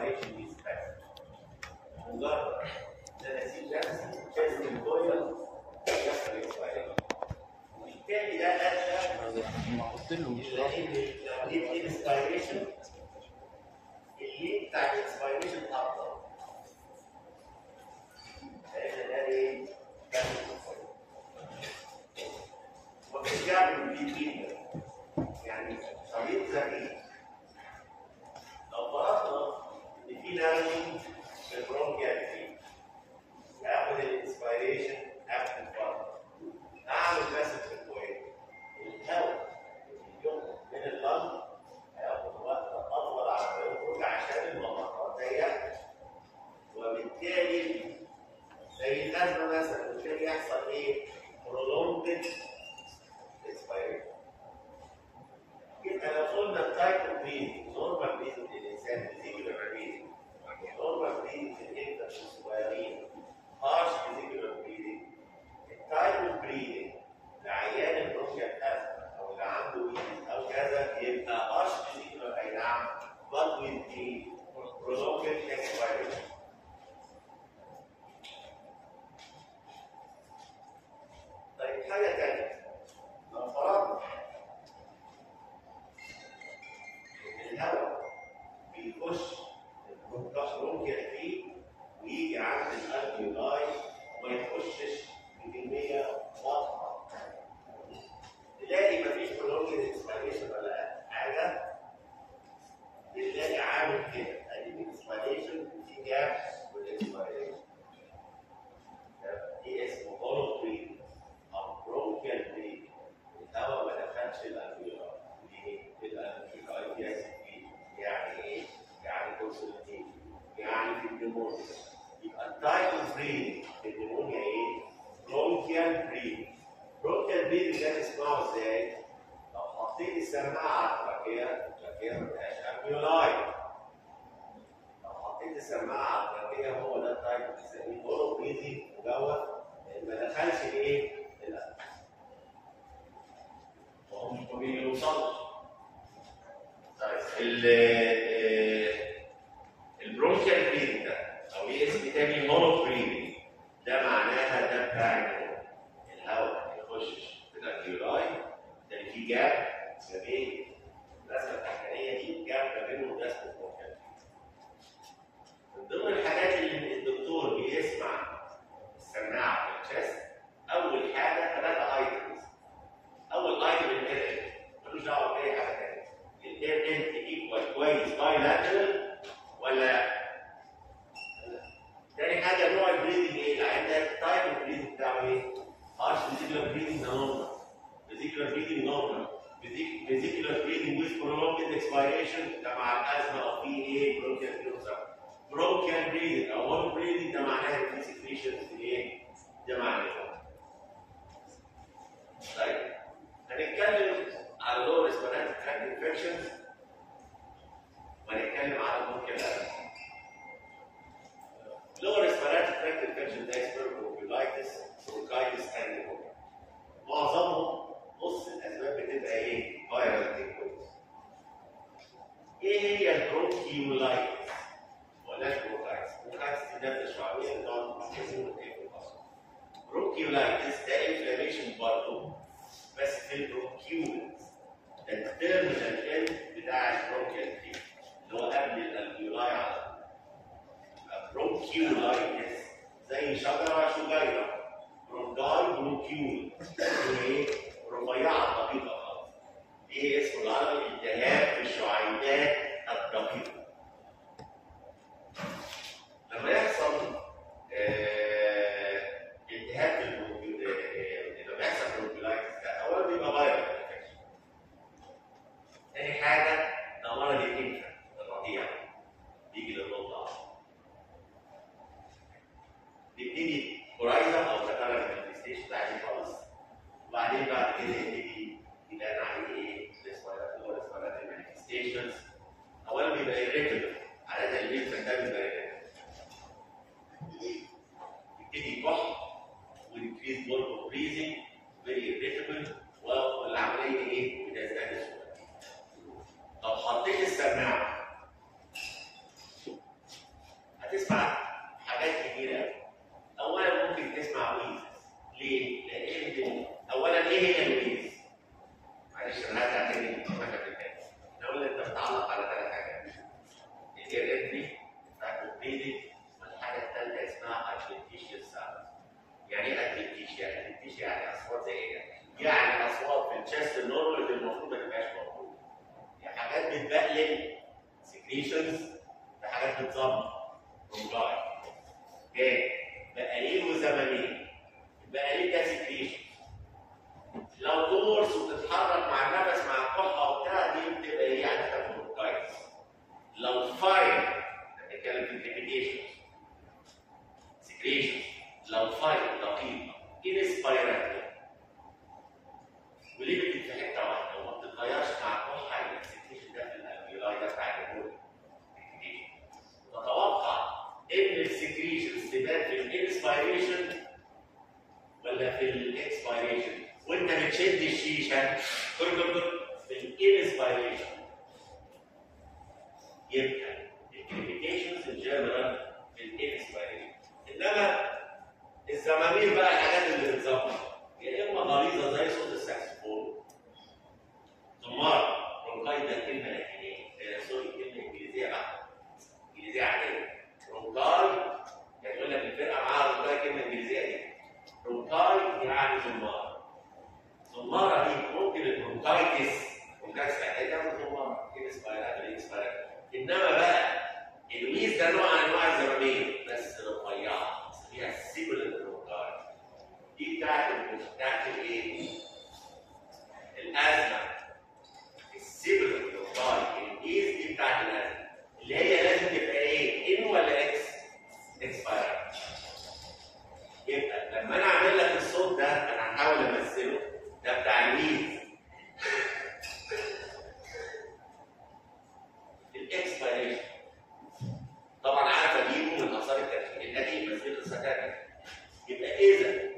اكسبيريشن دي مجرد ان انا اسيب نفسي شايف الكويل يحصل اكسبيريشن وبالتالي ده ادى ما قلت له مش الى ان لو جبت انسبيريشن اللي بتاع الانسبيريشن افضل لان ده ايه؟ ده الكويل. وبترجع له في جدا يعني طريق ذكي لو فرضنا ان في نارنج في البرونكيال فيه هاخد الانسبيريشن قبل الفرض اعمل مسج الكويس الهواء اللي يخرج من اللنج هياخد وقت اطول على ما يخرج عشان الممرات ضيقه وبالتالي زي الازمه مثلا بالتالي يحصل ايه؟ prolonged expiration يبقى لو قلنا التايب اوف بريدنج نورمال بريدنج للانسان فيزيكولار بريدنج نورمال بريدنج للانفانت الصغيرين هارش فيزيكولار بريدنج التايب اوف بريدنج لعيان البروكيال ازمه او اللي عنده ويدز او كذا يبقى هارش فيزيكولار اي نعم but with the prolonged expiration طيب حاجه ثانيه لو فرضنا الهواء بيخش البرونكيال فيه ويجي عند الالفيولاي وما يخشش بكميه واضحه تلاقي مفيش برونكيال اكسبيريشن ولا حاجه تلاقي عامل كده ادي الاكسبيريشن في جاب والاكسبيريشن دي اسمه هولو بريد او برونكيال بريد الهواء ما دخلش الالفيولاي ليه؟ الالفيولاي دي اسيد يعني ايه؟ يعني كونسولتيف يعني في النمونيا يبقى التايب اوف بريد في النمونيا ايه؟ برونكيال بريد برونكيال بريد ده تسمعه ازاي؟ لو حطيت السماعه على التراكيه التراكيه ما فيهاش الفيولاي لو حطيت السماعه على التراكيه هو ده التايب بنسميه هولو بريدنج مجوف لان ما دخلش الايه؟ الألف. وهو مش ما بيوصلش طيب ال البرونكيال بريدنج ده او ليه اسم تاني مونو بريدنج ده معناها ده بتاع النوم. الهواء ما يخشش في الالفيولاي ده في جاب ما بين الرسمه التحتانيه دي جاب ما بينهم ده اسمه برونكيال من ضمن الحاجات اللي الدكتور بيسمع السماعه في الشست اول حاجه ثلاثه ايتمز اول ايتم الاير ملوش دعوه باي حاجه ثانيه الاير انت ايكوال كويس بايلاترال ولا تاني حاجه نوع البريدنج ايه؟ العين ده التايب اوف بريدنج بتاعه ايه؟ هارش فيزيكولار بريدنج نورمال فيزيكولار بريدنج نورمال فيزيكولار بريدنج ويز prolonged expiration ده مع الازمه او في ايه؟ برونكيال برونكيال بريدنج او هول بريدنج ده معناها في سكريشنز ايه؟ ده معناها طيب هنتكلم على دور ريسبيراتوري تراكت انفكشنز وهنتكلم على ممكن لور ريسبيراتوري تراكت انفكشن ده سبيربروكيولايتس بروكايتس اند معظمهم نص الاسباب بتبقى ايه؟ فايرال تيكويز ايه هي البرونكيولايتس؟ ولا بروكايتس؟ بروكايتس دي نبته شعبيه بتقعد تستخدم ايه في الأصل. برونكيولايتس ده انفلاميشن برضه بس في البرونكيولز ده التيرمينال اند بتاع البرونكيال تري اللي هو قبل الالفيولاي على طول برونكيولايتس زي شجره شجيره برونكاي برونكيول ايه؟ رفيعه دقيقه خالص ايه اسمه العربي التهاب في الشعيبات الدقيقه لما يحصل آه، التهاب في البرونكيول آه، لما يحصل برونكيولايتس ده اولا بيبقى فايرال انفكشن تاني حاجه ده مرض الانفا الرضيع بيجي للرضع بيبتدي كورايزا او كتارا مانيفستيشن عادي خالص وبعدين بعد كده يبتدي يبان عليه ايه؟ ريسبيراتوري مانيفستيشنز اولا بيبقى irritable عاده الانفا ده بيبقى irritable يبتدي يكح وينكريز بورد بريزنج فيري irritable والعمليه ايه؟ بتزداد شويه. طب حطيت السماعه تسمع حاجات كتيره قوي اولا ممكن تسمع ويز ليه؟ لان اولا ايه هي الويز؟ معلش انا هرجع تاني واحنا في البدايه احنا قلنا انت بتعلق على ثلاث حاجات الاير انتري بتاعت البريدنج والحاجه الثالثه اسمها ادفنتيشيال ساوند يعني ايه ادفنتيشيا؟ ادفنتيشيا يعني اصوات زي ايه؟ يعني اصوات في الشيست النورمال اللي المفروض ما تبقاش موجوده يعني حاجات بتبقلل سكريشنز في حاجات بتظبط رونجاي اوكي بقاليل وزمامين البقاليل ده سكريشن لو تورس وتتحرك مع النفس مع الكحه وبتاع دي بتبقى ايه يعني تاخد رونجايتس لو فاين بنتكلم في الكريبيتيشن سكريشن لو فاين دقيقه انسبيراتوري وليه بتبقى في حته واحده وما بتتغيرش مع الكحه يبقى السكريشن ده في الالفيولاي ده بتاع الجول تتوقع ان السكريشن تبان في الانسبيريشن ولا في الاكسبيريشن وانت بتشد الشيشه ترجم في الانسبيريشن يبقى الكريبيتيشنز ان جنرال في الانسبيريشن انما الزمامير بقى الحاجات اللي بتظبط يا اما غليظه زي صوت الساكسفون زمار برونكايت ده كلمه لاتينيه سوري كلمه انجليزيه بقى انجليزيه عاديه برونكاي يعني يقول لك الفرقه معاها برونكاي كلمه انجليزيه دي برونكاي يعني زمار زماره دي ممكن البرونكايتس برونكايتس محتاجه تعمل زماره كده سبايرات ولا سبايرات انما بقى الويز ده نوع من انواع الزمامير بس رفيعه اسمها سيبل برونكاي دي بتاعت بتاعت الايه؟ الازمه السيبل برونكاي الايز دي بتاعت الازمه اللي هي لازم تبقى ايه؟ ان ولا اكس؟ اكسبايرات يبقى لما انا اعمل لك الصوت ده انا هحاول امثله ده بتاع الويز الاكسبيريشن طبعا عارف اجيبه من اثار التدخين القديم بس دي قصه ثانيه يبقى اذا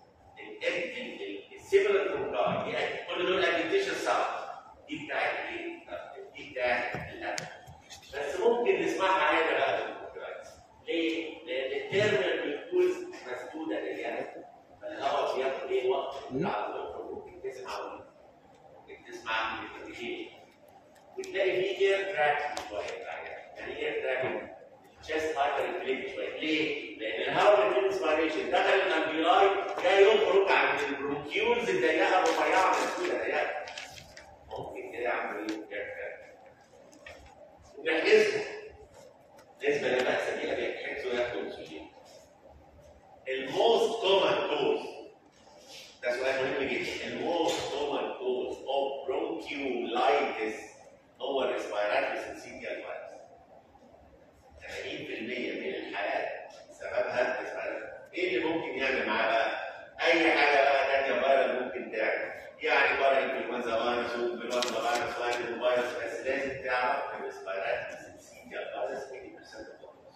السيميلر بروجرام يعني كل دول ابلكيشن ساوند دي بتاعت ايه؟ دي بتاعت الأدب. بس ممكن نسمعها هنا بقى في البروجرامات ليه؟ لان التيرمينال بتكون مسدوده لليد فالهواء بياخد ايه وقت بتاع الدكتور ممكن تسمع ممكن تسمع من الابلكيشن وتلاقي فيه اير تراك شويه يعني اير تراك تشيست هايبر انفليت شويه ليه؟ لان الهواء اللي في الانسبيريشن دخل الالفيولاي جاي يخرج عن البرونكيولز الضيقه الرفيعه مسؤوله ضيقه ممكن كده يعمل ايه؟ اير تراك ونحجزه بالنسبه للمأساة دي بيحجزوا ياخدوا اكسجين الموست كومن كوز ده سؤال مهم جدا الموست كومن كوز اوف برونكيولايتس هو الريسبيراتوري سنسيتيال فيروس 80% من الحالات سببها الريسبيراتوري ايه اللي ممكن يعمل معاه بقى؟ اي حاجه بقى ثانيه فيروس ممكن تعمل يعني بره انفلونزا فيروس وانفلونزا فيروس وايرال فيروس بس لازم تعرف الريسبيراتوري سنسيتيال فيروس 80%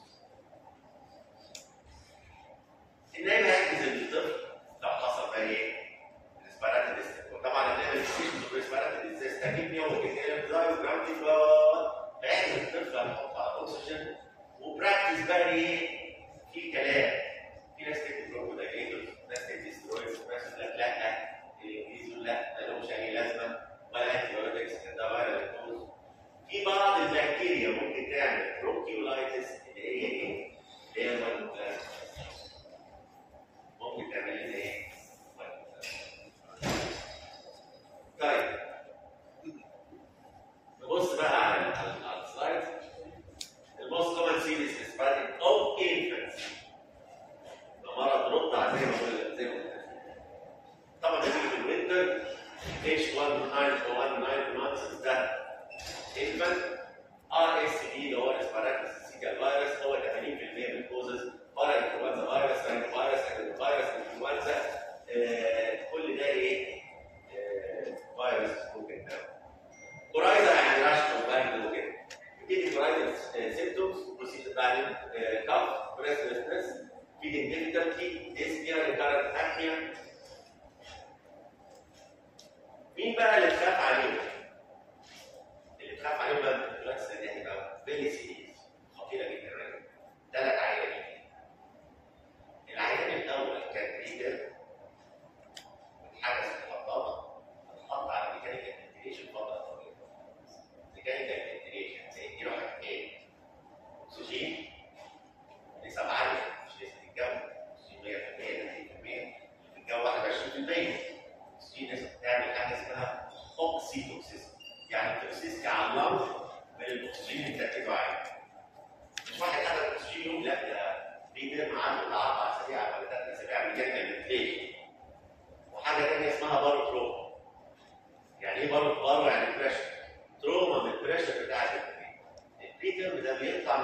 النايم هيحجز الطفل لو حصل بقى ايه؟ ريسبيراتوري وطبعا النايم السيشن ريسبيراتوري استاكيبنيا وكده زي جرامتي هيحجز الطفل هنحط على الاكسجين وبراكتس بقى ايه؟ في كلام في ناس تكتب برونكودايليتور ناس تكتب سترويدز ناس تقول لك لا الانجليزي يقول لا ده ملوش اي لازمه ولا انتي بايوتكس ده فيروس كوز في بعض البكتيريا ممكن تعمل برونكيولايتس اللي هي ايه؟ اللي هي المايكوبلازما ممكن تعمل لنا ايه؟ طيب نبص بقى على على على السلايد الموست كومن سيريس اسباتيك او انفنتس ده مرض رضع زي ما قلنا زي ما قلنا طبعا بيجي في الوينتر اتش 1 9 1 9 مانثس ده انفنت ار اس دي اللي هو اسباراتس سيكال فيروس هو 80% من الكوزز بارا انفلونزا فيروس راين فيروس اكيد فيروس انفلونزا آه، كل ده ايه؟ آه، فيروس ممكن تعمل كورايزا يعني رشح وبرد وكده بتيجي كورايزا سيمتومز بروسيس بعدين كاف بريس ستريس فيدنج ديفيكالتي ديسبيا ريكارنت اكنيا مين بقى اللي تخاف عليهم؟ اللي تخاف عليهم بقى دلوقتي السنه دي بقى فيري سيريس خطيره جدا ثلاث عيال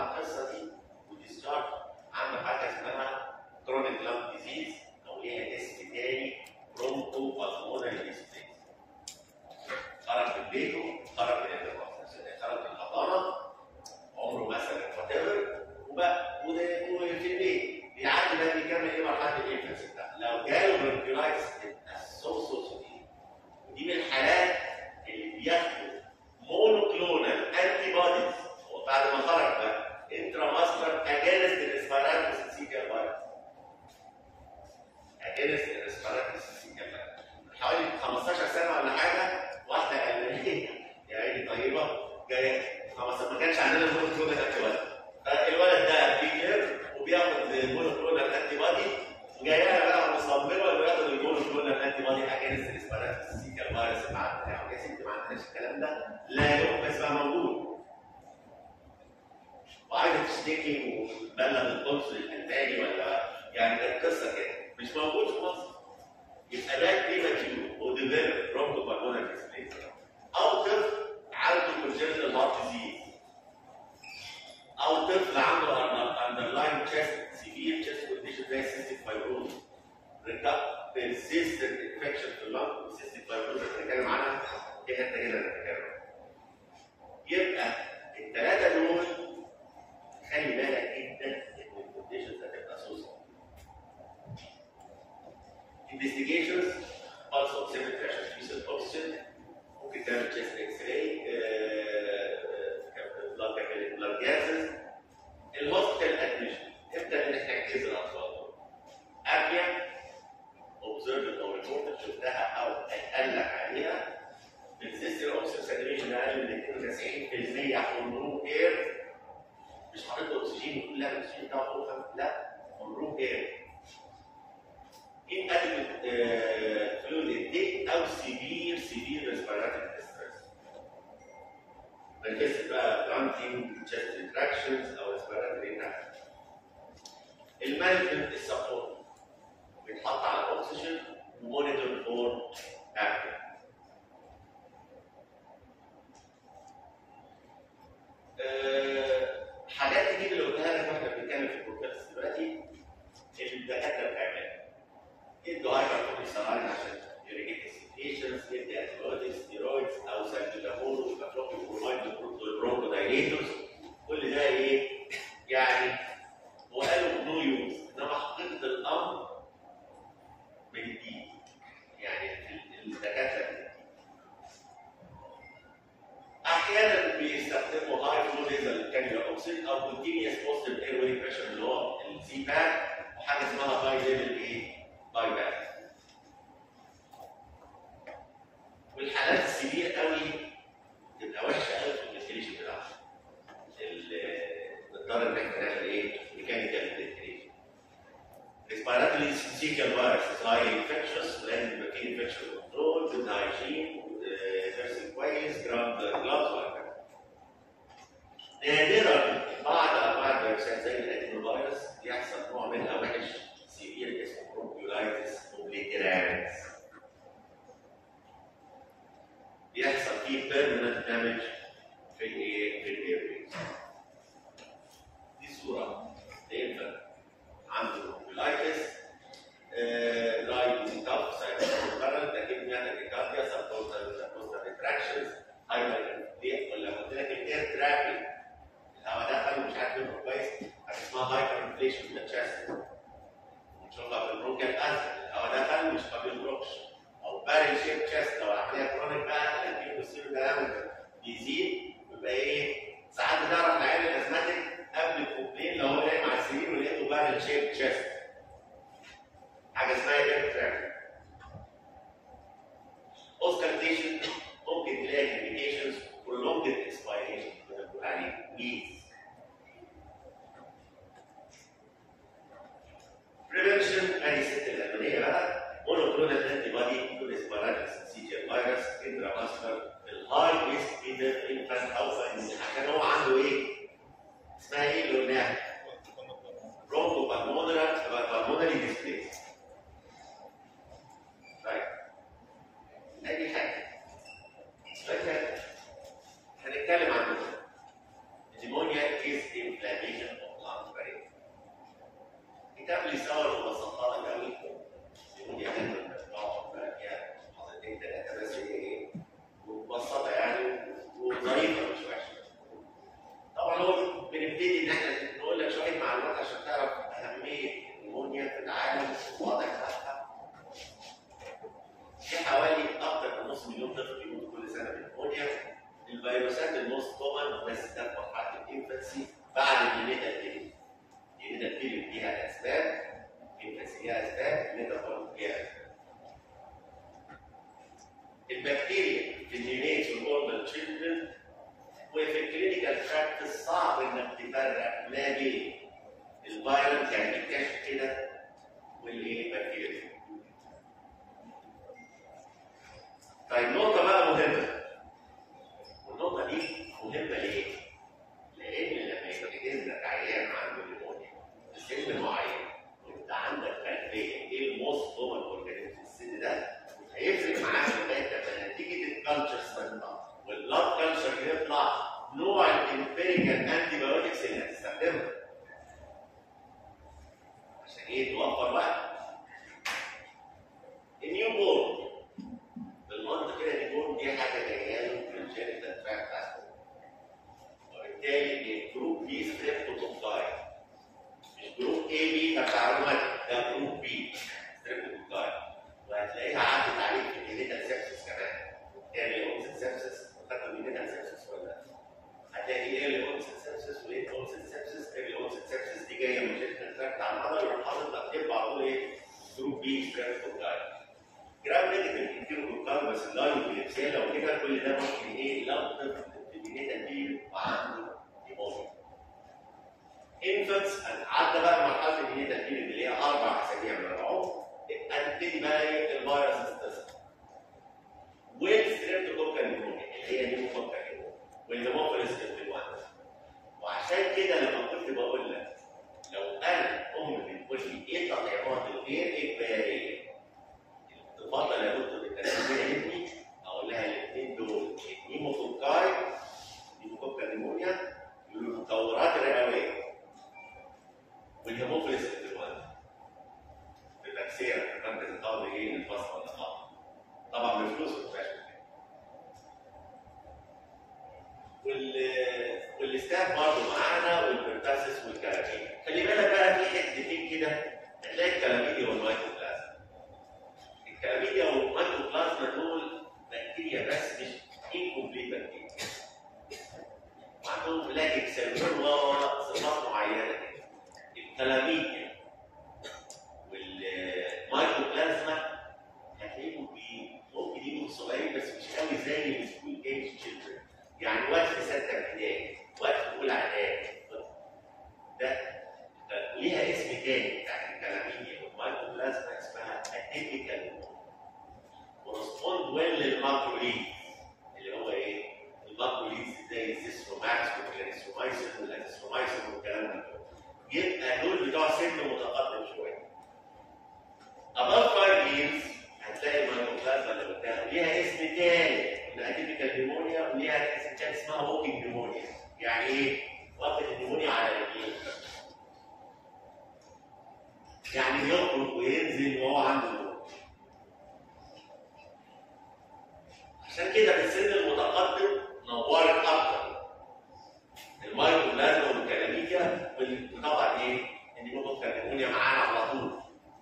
القصه دي وديسشارج عنده حاجه اسمها كرونيك لانج ديزيز او ليها اسم تاني برونكو بالمونري ديسبليز خرج من بيته خرج من ال- خرج من الحضانه عمره مثلا وات وبقى وده وفي البيت بيعدي ده بيكمل ايه مرحله الانفنس بتاعته لو جاله برونكيولايتس تبقى سو سو سيفير ودي من الحالات اللي بياخدوا مونوكلونال انتي بوديز وبعد ما خرج بقى انترا ماسكر اجينست الاسبيرات سيسيكال فيروس اجينست الاسبيرات سيسيكال فيروس حوالي 15 سنه ولا حاجه واحده المانيه يا عيني طيبه جايه 15 ما كانش عندنا مونوكلونال انتي بودي فالولد ده بيجر وبياخد مونوكلونال انتي بودي وجايه لها بقى مصممه انه ياخد المونوكلونال انتي بودي اجينست الاسبيرات سيسيكال فيروس مع بتاعه يا ستي ما عندناش الكلام ده لا يوم بس بقى موجود وعايزه تشتكي وتبلغ القنصل الالماني ولا يعني كانت قصه كده مش موجود في مصر يبقى ده بريماتيور وديفيلوب برونكو بالمونر ديسبليز او طفل عنده كونجنتال هارت ديزيز او طفل عنده اندرلاين تشيست سيفير تشيست كونديشن زي سيستيك فايبروز بيرسيستنت انفكشن في اللنج سيستيك فايبروز هنتكلم عنها دي حته كده نتكلم يبقى الثلاثه دول خلي بالك جدا ان الكونديشنز هتبقى سوسه investigations pulse oximetry عشان تقيس الاكسجين ممكن تعمل chest اكس راي بلاد بلاد جازز الهوسبيتال ادميشن امتى بنحتاج الاطفال ابيا observed او reported شفتها او اتقال لك عليها بتسيستم الاكسجين ساتوريشن اقل من 92% حمروم اير مش حاطط له اكسجين وكل لا الاكسجين بتاعه فوق خمسة. لا حمروم اير in adequate uh, fluid intake او severe severe respiratory distress. manifested بقى grunting, chest contractions او respiratory inaction. المانجمنت السبورت بيتحط على الاكسجين ومونيتور فور اكتف. حاجات كتير اللي قلتها لك واحنا بنتكلم في البروكاست دلوقتي الدكاتره بتعملها. يدوا هايبركورتيسون عشان يريجيت السيتيشنز يدي انتيبيوتكس ستيرويدز او سالبيتامول وكافلوكين برومايد والبرونكو دايليتورز كل ده ايه؟ يعني وقالوا نو يوز انما حقيقه الامر بنديه يعني الدكاتره بنديه احيانا بيستخدموا هاي فلو ليزر كانيولا اوكسيد او كونتينيوس بوزيتيف اير واي بريشر اللي هو السي باك وحاجه اسمها هاي ليفل ايه؟ باي باك والحالات السيفير قوي تبقى وحشه قوي في الانفستيجيشن بتاعها نضطر ان احنا نعمل ايه؟ ميكانيكال انفستيجيشن ريسبيراتوري سيكال فيروس هاي انفكشوس لازم يبقى فيه انفكشن كنترول جود هايجين درس كويس جراوند جلافز وهكذا نادرا بعض انواع الفيروسات زي الادينوفيروس يحصل نوع منها وحش سيفير اسمه برونكيولايتس اوبليترانس بيحصل فيه بيرمننت دامج في الايه في الايربيز دي صوره لانفنت عنده برونكيولايتس لايف تاف سايتوكارنت اكيد ناتج كارديا سبوستر سبوستر ريتراكشنز هايبر ولا قلت لك الاير ترافيك الهواء دخل ومش عارف يبقى كويس اسمها هايبر انفليشن في التشست نشوفها في البروكال اسيد الهواء دخل مش ما بيخرجش او باري شيب تشست لو العمليه كرونيك بقى الانتيك والسيرو دايمتر بيزيد يبقى ايه ساعات بتعرف العيان الازماتيك قبل الكوبلين لو هو نايم على السرير ولقيته باري شيب تشست حاجه اسمها اير ترافيك اوسكالتيشن ممكن تلاقي كوميونيكيشنز prolonged expiration بنقول عليه ويز بريفنشن ادي الست الالمانيه بقى مونوكلونال انتي بودي تو اسبيراتس سيجر فيروس انترا ماسكر الهاي ريسك بيدر انفانت او عشان هو عنده ايه؟ اسمها ايه اللي قلناها؟ برونكو بالمونري ديسبليس طيب ادي حاجه فاكر هنتكلم عن النمونيا is inflammation الكتاب لي صور مبسطه لك قوي نيمونيا دايما بتقعد بقى فيها محاضرتين ثلاثه بس هي ايه مبسطه يعني وظريفه مش وحشه طبعا هو بنبتدي ان احنا نقول لك شويه معلومات عشان تعرف اهميه النيمونيا في العالم الوضع بتاعها في حوالي اكثر من نص مليون طفل بيموتوا كل سنه من النيمونيا الفيروسات الموست كومن بس ده في مرحله الانفانسي بعد النيتا بيريد النيتا بيريد ليها اسباب الانفانسي ليها اسباب النيتا بيريد ليها اسباب البكتيريا في النيونيتس والاوربال تشيلدرن وفي الكلينيكال براكتس صعب انك تفرق ما بين الفيروس يعني الكشف كده والايه البكتيريا طيب نقطة بقى مهمة والنقطة دي مهمة ليه؟ لأن لما يتجهز لك عيان عنده نيمونيا في سن معين وأنت عندك خلفية إيه الموست كومن أورجانيزم في السن ده هيفرق معاك لغاية لما نتيجة الكالتشرز تطلع والبلاد كالتشر يطلع نوع الامبيريكال انتي بايوتكس اللي هتستخدمها عشان ايه توفر وقت النيو بورن بالمنطق كده النيو بورن دي حاجه جايه له في الجينيتال تراكت وبالتالي الجروب بي ستريبتوكوكاي مش جروب اي بي كمعلومات ده جروب بي ستريبتوكوكاي وهتلاقيها عدت عليك في الجينيتال سيبسس كمان يعني اونست سيبسس خدت الجينيتال سيبسس ولا لا؟ هتلاقي ايرلي اونست سيبسس وليت اونست سيبسس ايرلي اونست سيبسس دي جايه من جينيتال تراكت على العضله يروح حاطط لك يبقى على طول ايه؟ جروب بي ستريبتوكوكاي جرام نيجاتيف انتيروكوكاي بس اللاين والابسيلا وكده كل ده ممكن ايه لو طفل في الجينيتال دي وعنده نيمونيا انفنتس عدى بقى مرحله الجينيتال بيريد اللي هي اربع اسابيع من العمر هتبتدي بقى ايه الفيروس تظهر والستريبتوكوكال نيمونيا اللي هي نيموكوكال والهيموفيلس انفلونزا وعشان كده لما كنت بقول لك لو انا امي بتقول لي ايه التطعيمات الغير اجباريه تفضل يا دكتور انك تديها ابني اقول لها الاثنين دول نيموكوكاي نيموكوكال نيمونيا المتطورات الرئويه والهيموفيلس انفلونزا بالبكسيرا في مركز الطاقه ايه للفصل والنقاط طبعا بفلوس وبفلوس وال والستاف برضه معانا والبرتاسس والكلاميد خلي بالك بقى في حتتين كده هتلاقي الكلاميديا والمايكروبلازما الكلاميديا والمايكروبلازما دول بكتيريا بس مش انكمبليت بكتيريا وعندهم بلاجيك سيلولر صفات معينه كده الكلاميديا والمايكروبلازما هتلاقيهم بي ممكن يبقوا صغيرين بس مش قوي زي السكول ايج تشيلدرن يعني وقت سته ابتدائي وقت اولى اعدادي ده ده ليها اسم تاني بتاعت الكلاميديا والمايكروبلازما اسمها اتيبيكال ورسبوند ويل للماكروليز اللي هو ايه؟ الماكروليز زي السيستروماكس والكلاريسترومايسين والازيسترومايسين والكلام ده يبقى دول بتوع سن متقدم شويه above 5 years هتلاقي المايكروبلازما اللي قدامها ليها اسم تاني الاتيبيكال نيمونيا وليها اسم تاني اسمها ووكينج نيمونيا يعني ايه؟ واخد النيمونيا على رجليه يعني يخرج وينزل وهو عنده نور عشان كده في السن المتقدم نورت اكتر المايكروبلازما والكلاميديا وطبعا ايه؟ النيمونيا النيمونيا معانا على طول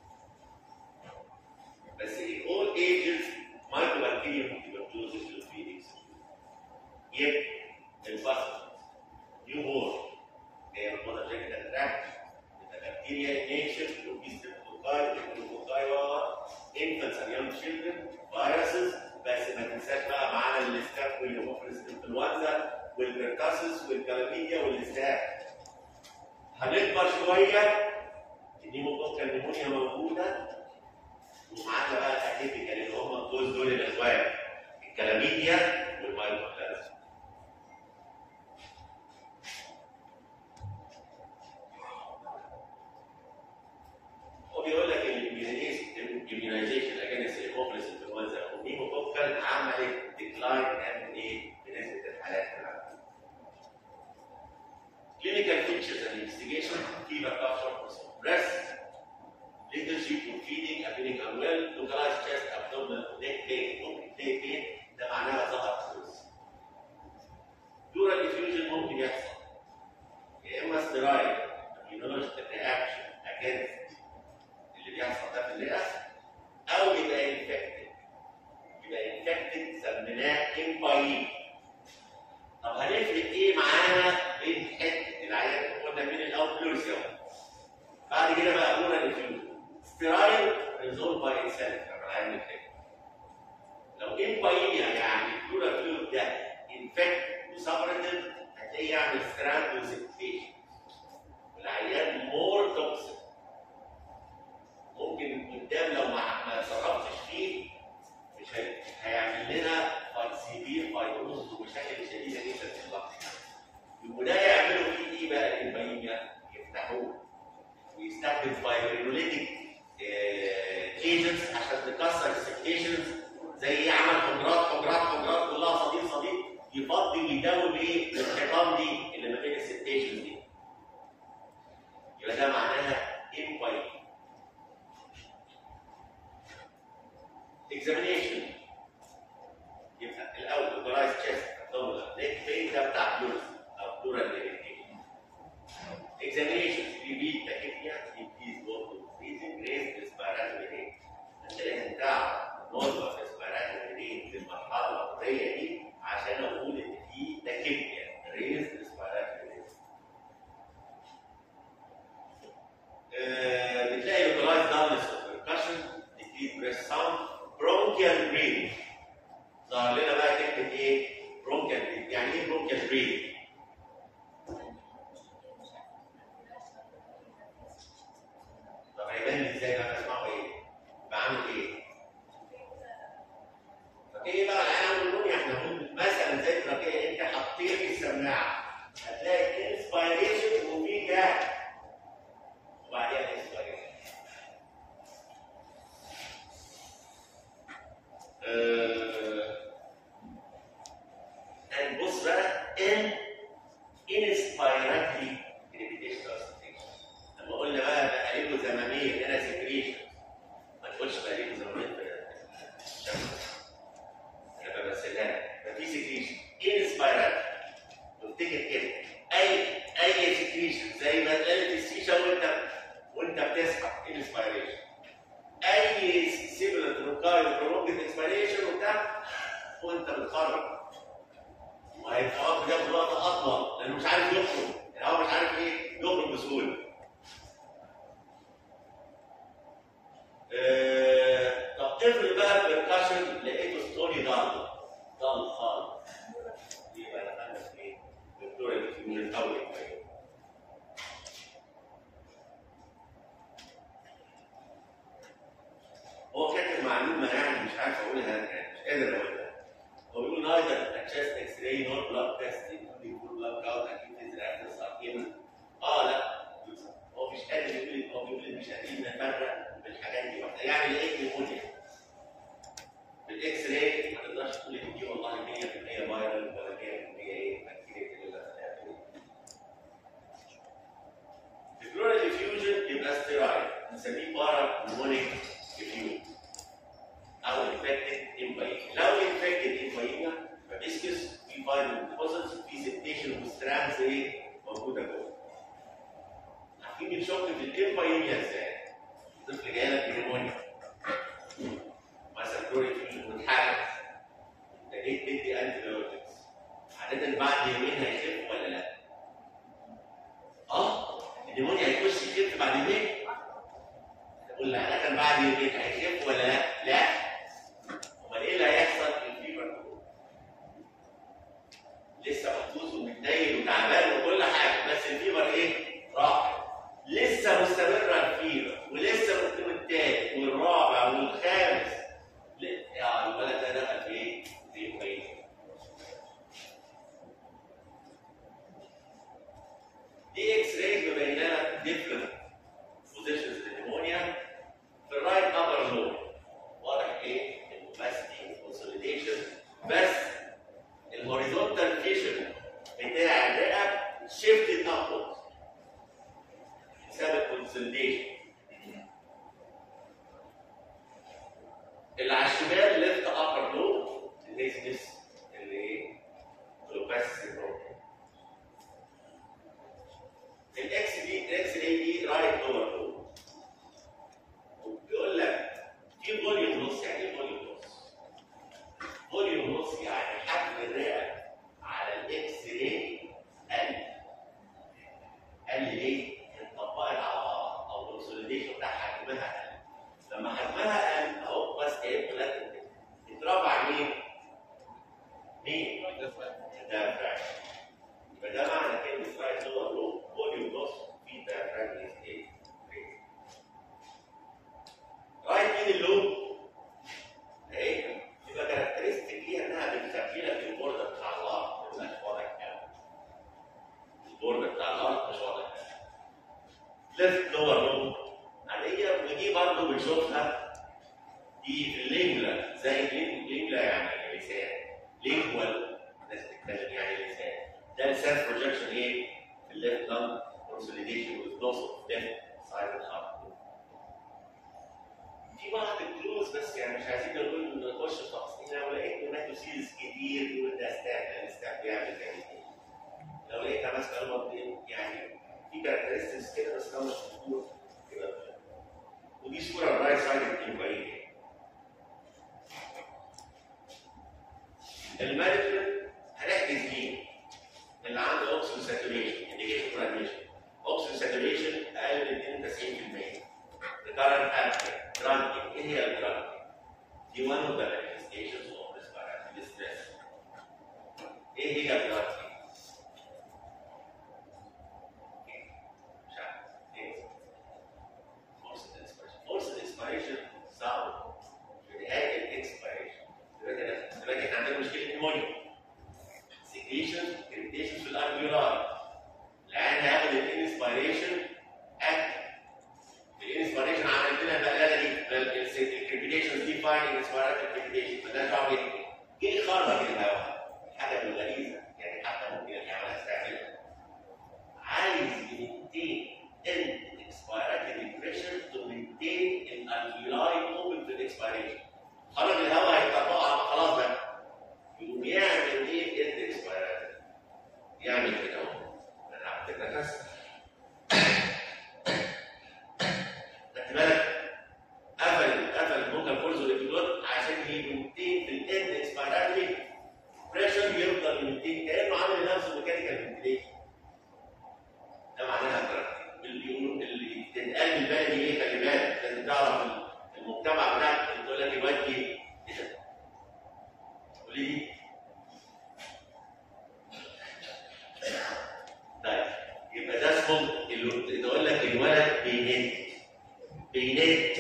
بس in all ages microbacterium tuberculosis will be excluded. Yet, الفصل newborn they are not genital tract the bacteria in nature will be streptococci streptococci infants and young children viruses بس ما تنساش بقى معانا الاستاف والهيموفيلس انفلونزا والبرتاسس والكلاميديا والاستاف هنكبر شويه النيموكوكال نيمونيا موجوده ومعانا بقى الاتيبيكال اللي هم الجوز دول الازواج الكلاميديا والمايكروبلازما هو بيقول لك الاميونيزيشن اجينست الهوبلس انفلونزا والنيموكوكال عملت ديكلاين قد ايه بنسبه الحالات العامه. clinical features and investigation fever cough shortness of breath leadership وفيدنج ابينج unwell localized chest abdominal neck pain ممكن تلاقي pain ده معناها ظهر فلوس دورال diffusion ممكن يحصل يا اما steroid immunological reaction against اللي بيحصل ده في الرئه او يبقى انفكتد يبقى انفكتد سميناه امبايين طب هنفرق ايه معانا بين حته العيان قلنا مين الاوتلورس بعد كده بقى قلنا الانفيوجن سترايل ريزولف باي انسان العيان الحته لو امباينيا يعني البلورال فلويد ده انفكت وسبرتيف هتلاقيه يعمل ستراندوزيفيشن والعيان مور توكسيك ممكن قدام لو ما ما صرفتش فيه مش هي- هيعمل لنا سيفير فايبروز ومشاكل شديده جدا في اللحظه وده يعملوا فيه ايه بقى الامباينيا؟ يفتحوه ويستخدم فايبرينوليتيك ايجنتس عشان تكسر السكتيشنز زي يعمل حجرات حجرات حجرات كلها صديق صديق يفضي ويداوم ايه الحيطان دي اللي ما بين السكتيشنز دي يبقى ده معناها امباين examination يبقى الاول برايس تشيست ابدومينال نيك بين ده بتاع بلورس او بلورال ديريتيشن examination reveal tachypnea increase water freezing raise respiratory rate انت لازم تعرف نورمال respiratory rate في المرحله الوقتيه دي عشان اقول ان في tachypnea raise respiratory rate آه، بتلاقي localized dullness of percussion decreased breath sound bronchial breathing ظهر لنا بقى كلمه ايه؟ bronchial breathing يعني ايه bronchial breathing؟ طب هيبان لي ازاي بقى اسمعه ايه؟ بعمل ايه؟ فايه بقى العين النوني احنا بنقول مثلا زي التراكيه انت حطيت السماعه هتلاقي انسبيريشن وفي جاب وبعدين انسبيريشن هنبص بقى ان inspiratory crepitation or sensation لما قلنا بقى بقى له زمامير هنا سكريشن ما تقولش بقى له زمامير في الشمس انا بمثلها لك ففي سكريشن انسبيراتوري وافتكر كده اي اي سكريشن زي ما قالت السيشه وانت وانت بتسحب انسبيريشن اي سيبلنت روكاي برولونجد انسبيريشن وبتاع وانت بتخرج وهيبقى وقت بياخد وقت اطول لانه مش عارف يخرج يعني هو مش عارف ايه يخرج بسهوله آه، طب افرض بقى البركاشن لقيته ستوني ضل ضل خالص يبقى دخلنا في ايه؟ دكتور الفيوجن او الإكويشن. هو كاتب معلومه يعني مش عارف اقولها يعني مش قادر اقولها هو بيقول neither a chest x-ray nor blood test including full blood count acute interactions are given اه لا هو مش قادر يقول هو بيقول مش قادرين نفرق بالحاجات دي واحده يعني لقيت نيمونيا بالاكس راي ما تقدرش تقول ان دي والله 100% فايرال ولا 100% ايه بكتيريا ولا البلورال ديفيوجن يبقى ستيرايد نسميه بارا نيمونيك ديفيوجن او انفكتد امباينا لو انفكتد امباينا فبيسكس في فايبر ديبوزيتس في سيبتيشن وستراندز ايه موجوده جوه عارفين الشوك في الامباينا ازاي؟ الطفل جاي لك نيمونيا مثلا كلوريك فيوجن متحرك انت جيت تدي انتي بايوتكس عاده بعد يومين هيخف ولا لا؟ اه النيمونيا هيخش يخف بعد يومين تقول عادة بعد يومين هيخف ولا لا؟ لا امال ايه اللي هيحصل في الفيبر؟ لسه محبوس ومتنيل وتعبان وكل حاجه بس الفيبر ايه؟ راح لسه مستمره الفيبر ولسه ممكن التالت والرابع والخامس ل- يا الولد ده دخل في ايه؟ في ايه؟ دي اكس رايز مبين لنا ديفرنت بوزيشنز للنمونيا في الرايت ابر لوب واضح ايه؟ الكوباسيتي كونسوليديشن بس الهوريزونتال فيشن بتاع الرئه شيفتد ابورد بسبب الكونسوليديشن قال لي ليه؟ اتطبقت على بعض او الكونسوليديشن بتاع حجمها قل لما حجمها قل اهو بس ايه بلاد اترفع مين؟ مين؟ الدافع يبقى ده معنى كلمه رايت لور لوب فوليوم لوس في دافع ايه؟ رايت مين اللوب؟ اهي يبقى كاركترستيك ليها انها بتخفيلك في البوردر بتاع الارض مش واضح قوي البوردر بتاع الارض مش واضح ليفت لور لوب عاديه ودي برضه بنشوفها دي في اللينجلا زي اللينجلا يعني لسان لينجوال الناس بتتكلم يعني لسان ده لسان بروجكشن ايه؟ في الليفت لانج كونسوليديشن وذ لوس اوف ليفت سايد هارت في بعض الكلوز بس يعني مش عايزين نقول نخش في تفاصيل لو لقيت ماتوسيلز كتير يقول ده ستاف لان ستاف بيعمل كده لو لقيتها مثلا برضه يعني في كاركترستكس كده بس لو مش موجود كده ودي صوره الرايت سايد التيمبرين المانجمنت هنحجز مين؟ اللي عنده اوكسجين ساتوريشن انديكيشن فور ادميشن اوكسجين ساتوريشن اقل من 92% recurrent apnea, grunting. ايه هي الجرانتنج؟ دي one of the manifestations of respiratory distress. ايه هي الجرانتنج؟ مش عارف. ايه؟ forced inspiration. forced inspiration sound في نهاية الاكسبيريشن. دلوقتي دلوقتي احنا عندنا مشكلة نمونيا. secretion, irritation في الالفيولاي. العيان هياخد الانسبيريشن اكتف الانسبيريشن عملت لنا البقلاله دي الكريبيتيشنز دي فايننج انسبيرات الكريبيتيشن فده دعوه بيه جه يخرج الهواء حاجه من غريزه يعني حتى ممكن الحيوانات تعملها عايز يمنتين ان اكسبيراتوري بريشر تو مينتين الالفيولاي اوبن في الاكسبيريشن خرج الهواء هيطبقها خلاص بقى يقوم يعمل ايه ان اكسبيراتوري يعمل كده اهو انا عملت نفس خدت بالك قفل قفل الفوكال كورز والابيجلوت عشان يمنتين في الاند اكسبيراتوري بريشر يفضل يمنتين كانه عامل لنفسه ميكانيكال فنتيليشن ده معناها الجراف اللي بيقولوا اللي تتقال بالبلدي ايه خلي بالك لازم تعرف المجتمع بتاعك اللي تقول لك يودي ايه ده؟ قولي لي طيب يبقى ده اسمه اللي تقول لك الولد بينت بينت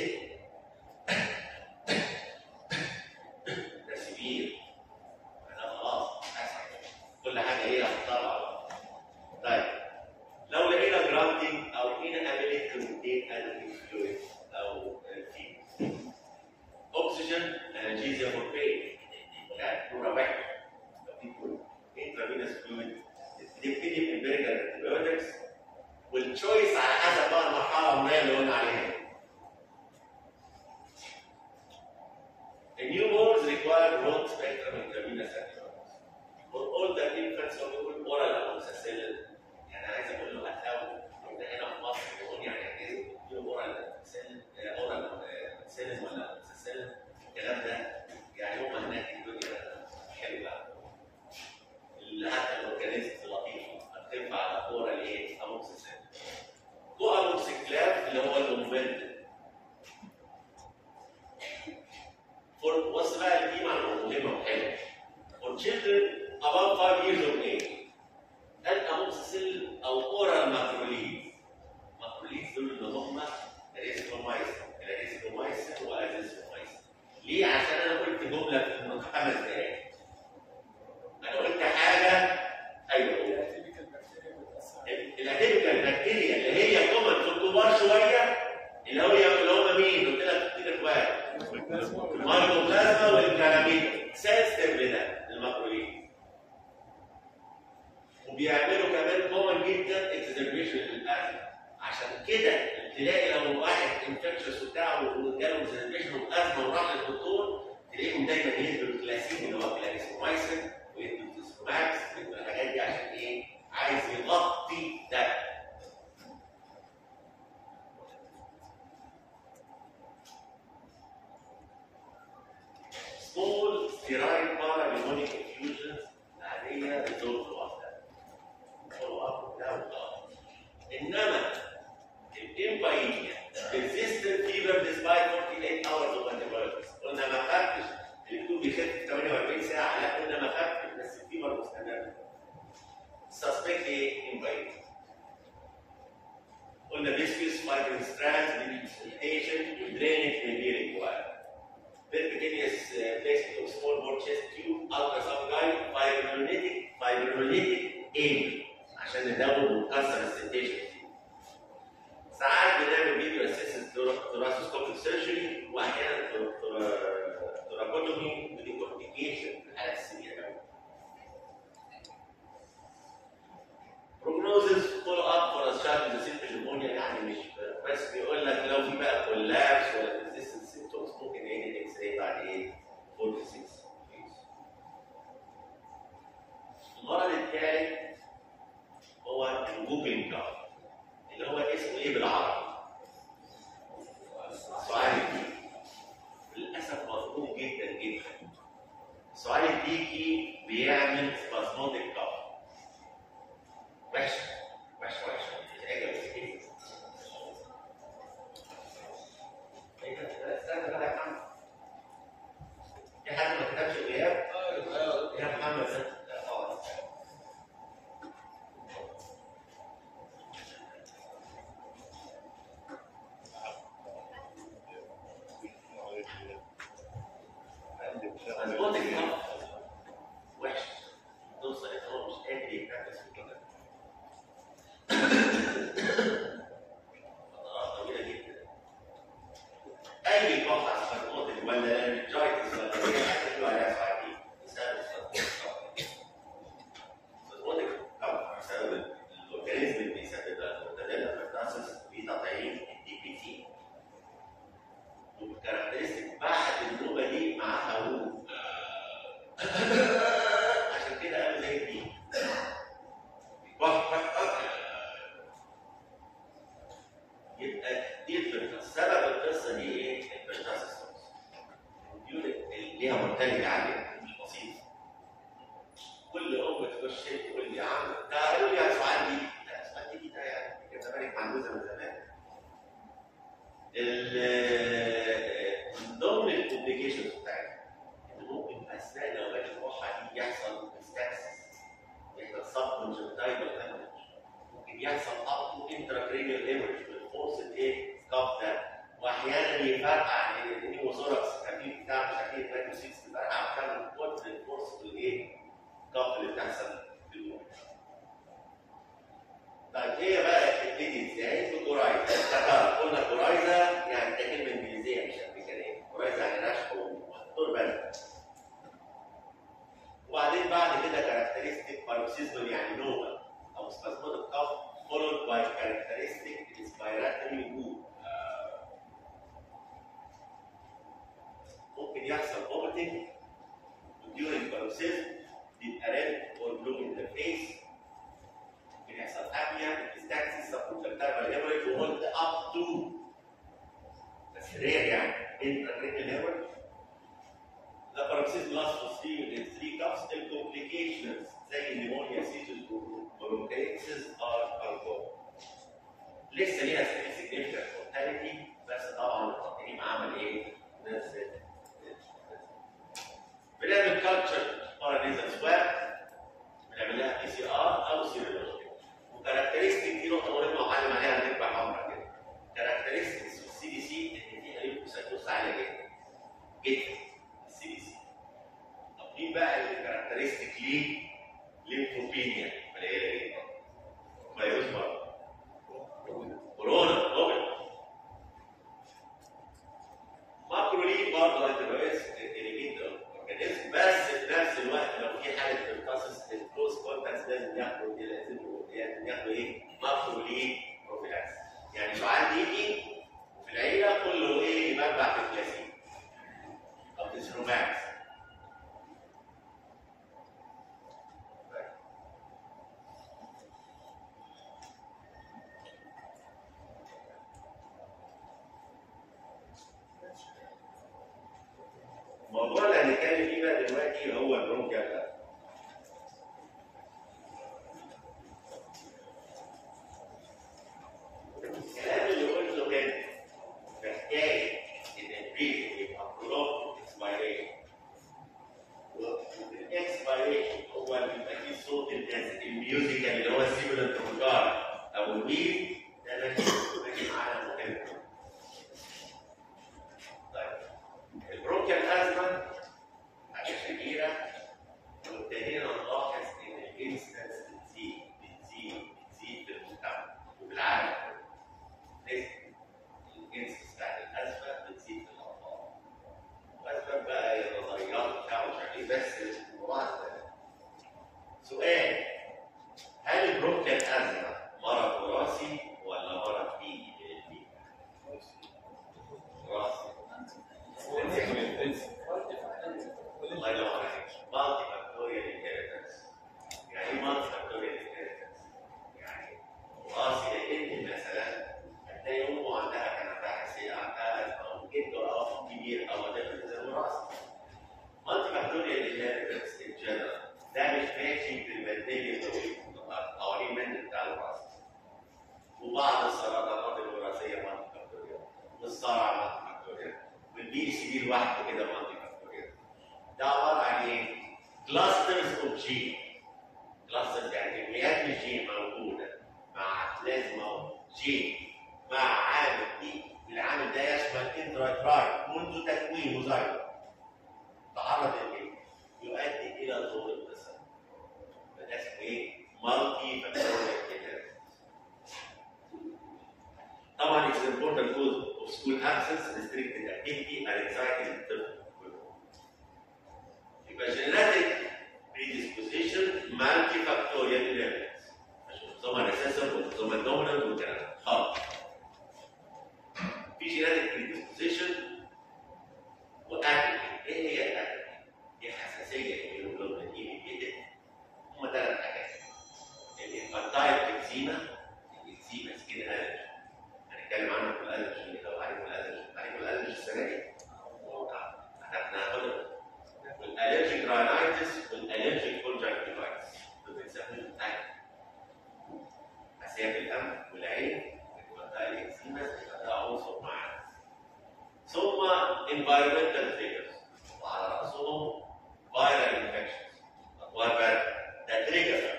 ده سبيل انا خلاص أسعد. كل حاجه هي هتطلع طيب لو لقينا جراوندنج او لقينا ability to maintain adequate fluid او في اوكسجين انرجيزيا فور بين يعني كوره واحده لو في كوره انترافينوس فلويد بتبتدي بالبرجر انتبيوتكس والتشويس على حسب بقى المرحله العمريه اللي قلنا عليها The newborns require broad spectrum intravenous antibiotics. For all the infants of the oral amoxicillin يعني عايز اقول له هتلاقوا احنا هنا في مصر بنقول يعني عايز نديله اورال amoxicillin اورال amoxicillin ولا amoxicillin الكلام ده يعني هم هناك الدنيا حلوه اللي حتى الاورجانيزم لطيفه هتنفع على اورال ايه؟ اموكسيسيلين. كو اموكسيكلاف اللي هو المومنت For بص بقى اللي دي معلومه مهمه وحلوه. For children above 5 years of age, الاموكسيسيلين او اورال ماكروليز. ماكروليز دول اللي هم الريسكومايسين، الريسكومايسين والازيثرومايسين. ليه؟ عشان انا قلت جمله في خمس دقائق. انا قلت حاجه ايوه الاتيبيكال بكتيريا اللي هي كومن في الكبار شويه اللي هو اللي هم مين؟ قلت لك كتير اخوات المايكروبلازما والكلاميد سنسيتيف لده الماكرولين وبيعملوا كمان كومن جدا اكزربيشن للاسم عشان كده تلاقي لو واحد انفكشس وبتاع وجاله اكزربيشن وازمه وراح للدكتور تلاقيهم دايما يدوا الكلاسيك اللي هو كلاريسومايسين ويدوا الديسكوماكس ويدوا الحاجات دي عشان ايه؟ عايز يغطي ده small sterile paramnemonic effusions عادية بتدور لوحدها follow up وبتاع وخلاص. إنما قلنا viscous fibrin strands depletion drainage may be required. Percutaneous uh, placement of small bore chest tube ultrasound guide fibrinolytic fibrinolytic aim عشان ندور ونكسر السنتيشن ساعات بنعمل فيديو اسيستنت ثوراسوسكوبيك سيرجري واحيانا ثوراكوتومي ودي كومبليكيشن في الحالات السيئه قوي. بروجنوزز فولو اب فور اشارج سيمبل نيمونيا يعني مش بس بيقول لك لو في بقى كولابس ولا ريزيستنس سيمبتومز ممكن نعيد الاكس راي بعد ايه؟ 4 to 6 weeks. المرض الثالث هو الجوبين كاف اللي هو اسمه ايه بالعربي؟ سؤال الديكي للاسف مظلوم جدا جدا سؤال الديكي بيعمل سبازموتيك كاف وحشه وحشه وحشه حاجه بس كده ايه ده؟ استنى بقى يا محمد في حد ما كتبش غياب؟ يا محمد ده اه سبازموتيك كاف وحشه توصل ان هو مش قادر يتنفس في كده فترات طويله جدا اي قطع سبازموتيك ولا لارنجايتس ولا اي حاجه تقول عليها ساعتين بسبب السبازموتيك سبازموتيك كاف بسبب الاورجانيزم اللي بيسببها مرتدله فيرتاسس في تطعيم الدي بي تي والكاركترستيك بعد النوبه دي معاها هروب عشان كده قالوا زي دي بح بح بح. يبقى دي الفكره سبب القصه دي ايه؟ البرتاسس اليونت اللي ليها مرتبطه عاليه مش بسيطه كل ام تخش تقول لي يا عم تعالوا لي على سؤال دي لا سؤال دي ده يعني كان زمانك معجوزه من زمان ال- من ضمن الكومبليكيشنز بتاعتها ان ممكن اثناء نوبات الكحه دي يحصل ستاكسس يحصل سب كونجكتايفال هيموريج ممكن يحصل اب تو انتراكرينيال هيموريج بالفورس الايه سكاف ده واحيانا يفرقع النيموثوركس خفيف بتاع مش عارف ايه 6 يفرقع بسبب كتر الفورس الايه سكاف اللي بتحصل في المخ طيب هي بقى بتبتدي ازاي في الجرايزه افتكرت قلنا جرايزه يعني ده كلمه انجليزيه مش امريكانيه جرايزه يعني رشح ودكتور بلد وبعدين بعد كده كاركترستيك باروكسيزمال يعني نوبل او سبازموديك كاف followed by characteristic respiratory mood ممكن يحصل vomiting during paroxysm بيبقى red or blue in the face ممكن يحصل ابيا ديستاكسيس سبكونتراكتايفال هيموريج وقلت اب تو بس رير يعني انتراكرينيال هيموريج The paroxysm lasts for three within three cups till complications زي النيمونيا سيتوس برونكيتس are controlled. لسه ليها significant mortality بس طبعا التقييم عمل ايه؟ نزل بنعمل كالتشر بارانيزال سواب بنعمل لها بي سي ار او سيرولوجي وكاركترستيك دي نقطه مهمه وعلم عليها نكبه حمراء كده كاركترستكس في السي دي سي ان فيها ليوكوسايتوس عاليه جدا جدا السي دي سي طب مين بقى الكاركترستيك ليه؟ ليمفوبينيا قليله جدا فيروس برضه كورونا كوفيد ماكرو ليه برضه انت كويس جدا اورجانيزم بس في نفس الوقت لو في حاله بتتصل الكلوز كونتاكت لازم ياخدوا لازم لازم ياخدوا ايه؟ ماكرو ليه بروفيلاكس يعني سؤال يجي وفي العيله كله ايه يبربع في الكلاسيك او تسروماكس الموضوع اللي هنتكلم فيه بقى دلوقتي هو البرونكيال ده. الكلام اللي قلته كده في حكايه ان البريد يبقى prolonged expiration والاكسبيريشن هو اللي بيبقى فيه صوت الناس الميوزيكال اللي هو السيمولنت رونجار او الويف ده ماشي مع عامل دي العامل ده يشمل انترايتراي منذ تكوينه زي تعرض للايه؟ يؤدي الى ظهور التسمم فده اسمه ايه؟ مالتي فاكتوريال طبعا it's an important cause of school absence, restricted activity, and anxiety in الطفل. يبقى genetic predisposition multifactorial elements. مش منظمة recessive ومنظمة dominant والكلام ده خالص. في genetic predisposition واتروفي. ايه هي الاتروفي؟ دي حساسية الهيموجلوبين ايه هم ثلاث حاجات. الانفانتايل اكزيما الاكزيما سكين الرجي هنتكلم عنه في الالرجي لو عارف الالرجي عارف الالرجي السنه دي هناخدها والالرجيك راينايتس والالرجيك كونجكتيفايتس دول بنسميهم التايب اسياف الانف والعين والمنطقه الاكزيما ده عنصر معانا ثم environmental triggers وعلى راسهم viral infections اطوار برد ده تريجر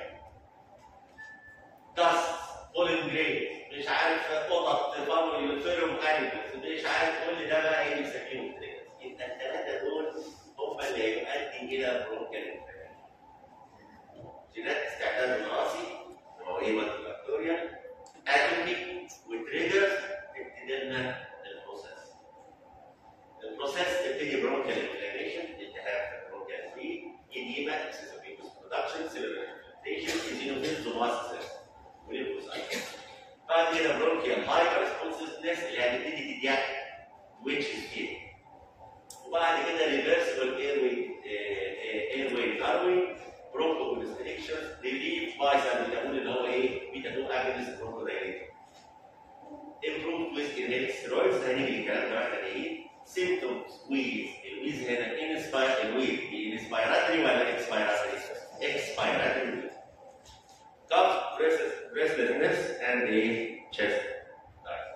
دست بولين جريد مش عارف قطط فاميلي فيرم انيمالز مش عارف كل ده بقى ايه بيسميهم تريجرز يبقى الثلاثه دول هم اللي يؤدي الى برونكال جينات استعداد الراسي هو ايه مالتي فاكتوريال اتوميك وتريجرز تبتدي لنا البروسيس البروسيس تبتدي برونكال انفلاميشن التهاب في البرونكال فري اديما اكسسوفيكوس برودكشن سيلولار انفلاميشن ايزينوفيلز وماسس وليفوسايت بعد كده برونكيال هايبر ريسبونسفنس اللي هتبتدي تديها ويتشز كده وبعد كده ريفرسبل اير واي اير واي ناروي برونكو كونستريكشن ريليف باي سالبيتامول اللي هو ايه بيتا 2 اجونست برونكو دايريتور improved with inhaled steroids هنيجي الكلام ده واحنا جايين symptoms with الويز هنا انسباير الويز انسبيراتوري ولا اكسبيراتوري؟ اكسبيراتوري cough, restless, restlessness, and the chest. طيب.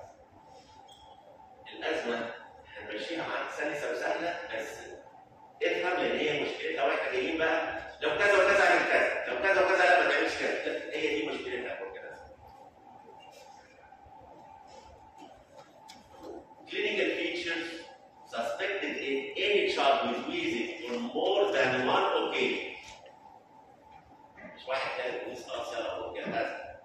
الأزمة هنمشيها معاك سلسة وسهلة بس افهم لأن هي مشكلتها واحنا جايين بقى لو كذا وكذا اعمل كذا، لو كذا وكذا لا ما تعملش كذا، لا، هي دي مشكلتها وكذا. Clinical features suspected in any child with wheezing on more than one occasion. مش واحد تاني بيقول اه سنه ممكن هذا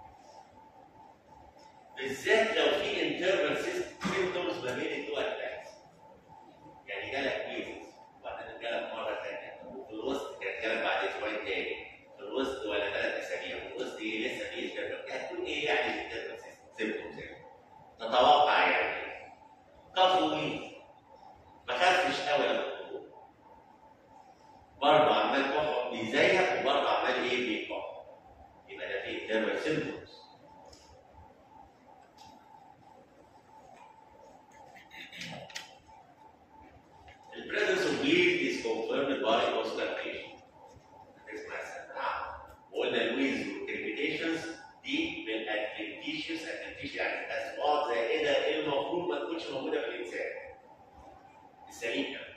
بالذات لو في انترنال سيمتومز ما بين الدول اتاكس يعني جالك ويزز وبعدين جالك مره ثانيه وفي الوسط كانت جالك بعد اسبوعين تاني في الوسط ولا ثلاث اسابيع وفي الوسط ايه لسه في انترنال هتكون ايه يعني الانترنال سيمتومز يعني تتوقع يعني كف ويز ما خفش قوي لما تقول برضه عمال كحه بيزيق وبرضه عمال ايه بيكح يبقى ده فيه internal symptoms The presence of weed is confirmed by auscultation. اسمع السماعة وقلنا الويز والكريبيتيشنز دي من الادفنتيشيوس ادفنتيشيوس يعني اصوات زائده المفروض ما تكونش موجوده في الانسان. السليم يعني.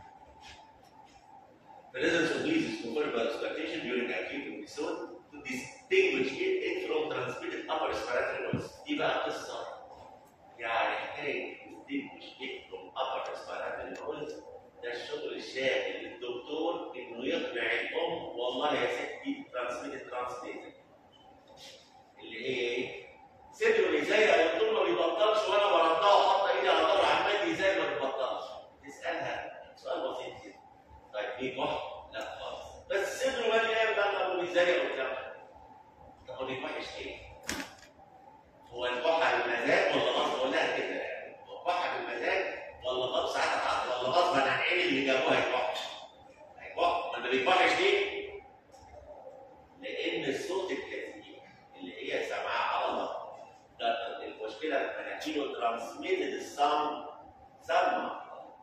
presence of wheeze is confirmed by auscultation during acute episode to distinguish it, it from transmitted upper respiratory noise. دي بقى قصة يعني حكاية distinguish it from upper respiratory noise ده الشغل الشاغل للدكتور انه يقنع الام والله يا ستي transmitted translated اللي هي ايه؟ صدره بيزيق والدكتور ما بيبطلش وانا برضعه وحاطه ايدي على ظهره عمال يزيق ما بيبطلش تسالها سؤال بسيط كده طيب في كح؟ لا خالص بس صدره مليان بقى وبيزيق وبتاع طب هو بيكحش ليه؟ هو الكحه بالمزاج ولا غصب ولا كده يعني؟ هو الكحه بالمزاج ولا غصب ساعات حق ولا غصبا عن عين اللي جابوها يكح؟ هيكح ما انت بيكحش ليه؟ لان الصوت الكثير اللي هي سامعاه على الله ده المشكله في مناخيره ترانسميتد الساوند سمع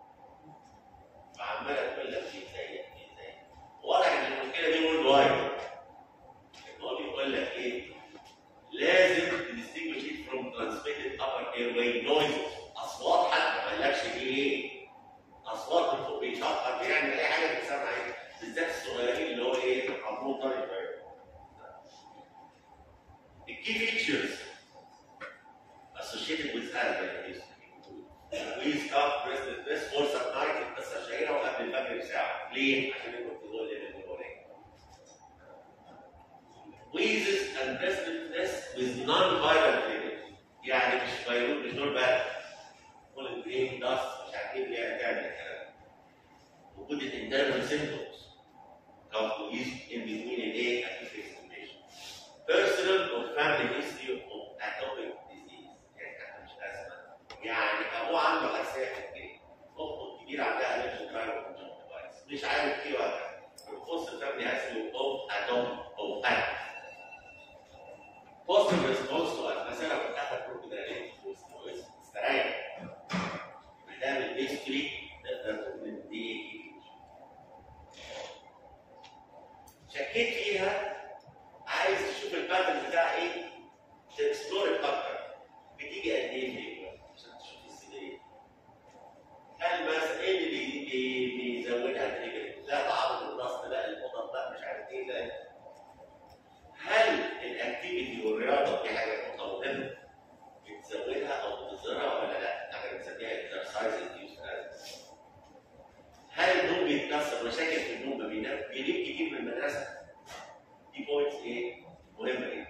فعماله تقول لك في زي في زي واضح ان المشكله دي وورلد وايد هو بيقول لك ايه لازم تديستنجوش it from transmitted upper airway noises اصوات حتى ما قالكش دي ايه اصوات من فوق بيشقر بيعمل اي حاجه بتسمع ايه بالذات الصغيرين اللي هو ايه عمرهم طري شويه الكي فيتشرز associated with asthma ويز كاف بريست بريس فورس ات نايت القصه الشهيره وقبل الفجر بساعه ليه؟ عشان الكورتيزول اللي الأولاني. wheezes and breathlessness with non-violent triggers يعني مش فيروس مش دول بقى كل جرين داست مش عارف ايه اللي هي تعمل الكلام ده. وجود الانترنال سيمبتومز كاف ويز in between الايه acute inflammation personal or family history of atopic disease يعني حتى مش ازمه يعني ابوه عنده حساسيه في الجلد اخته الكبيره عندها الرجل كرايو مش عارف ايه ولا القص الفاميلي هاسلو اوف اتوم او ات بوزيتيف ريسبونس تو مثلا كنت اخد بروك ده ليه استريح بتعمل هيستوري تقدر تقول دي شكيت فيها عايز تشوف الباترن بتاع ايه تكسبلور اكتر بتيجي قد ايه فيه عشان تشوف السيديه هل مثلا ايه اللي بي- بي- بيزودها تريجر؟ لا تعرض الضغط لا القطط لا مش عارف ايه لا هل الاكتيفيتي والرياضه دي حاجه نقطه مهمه بتزودها او بتظهرها ولا لا؟ حاجه بنسميها اكسرسايز انديوس هل النوم بيتكسر مشاكل في النوم ما بينام بينام كتير من المدرسه دي بوينتس ايه؟ مهمه ايه؟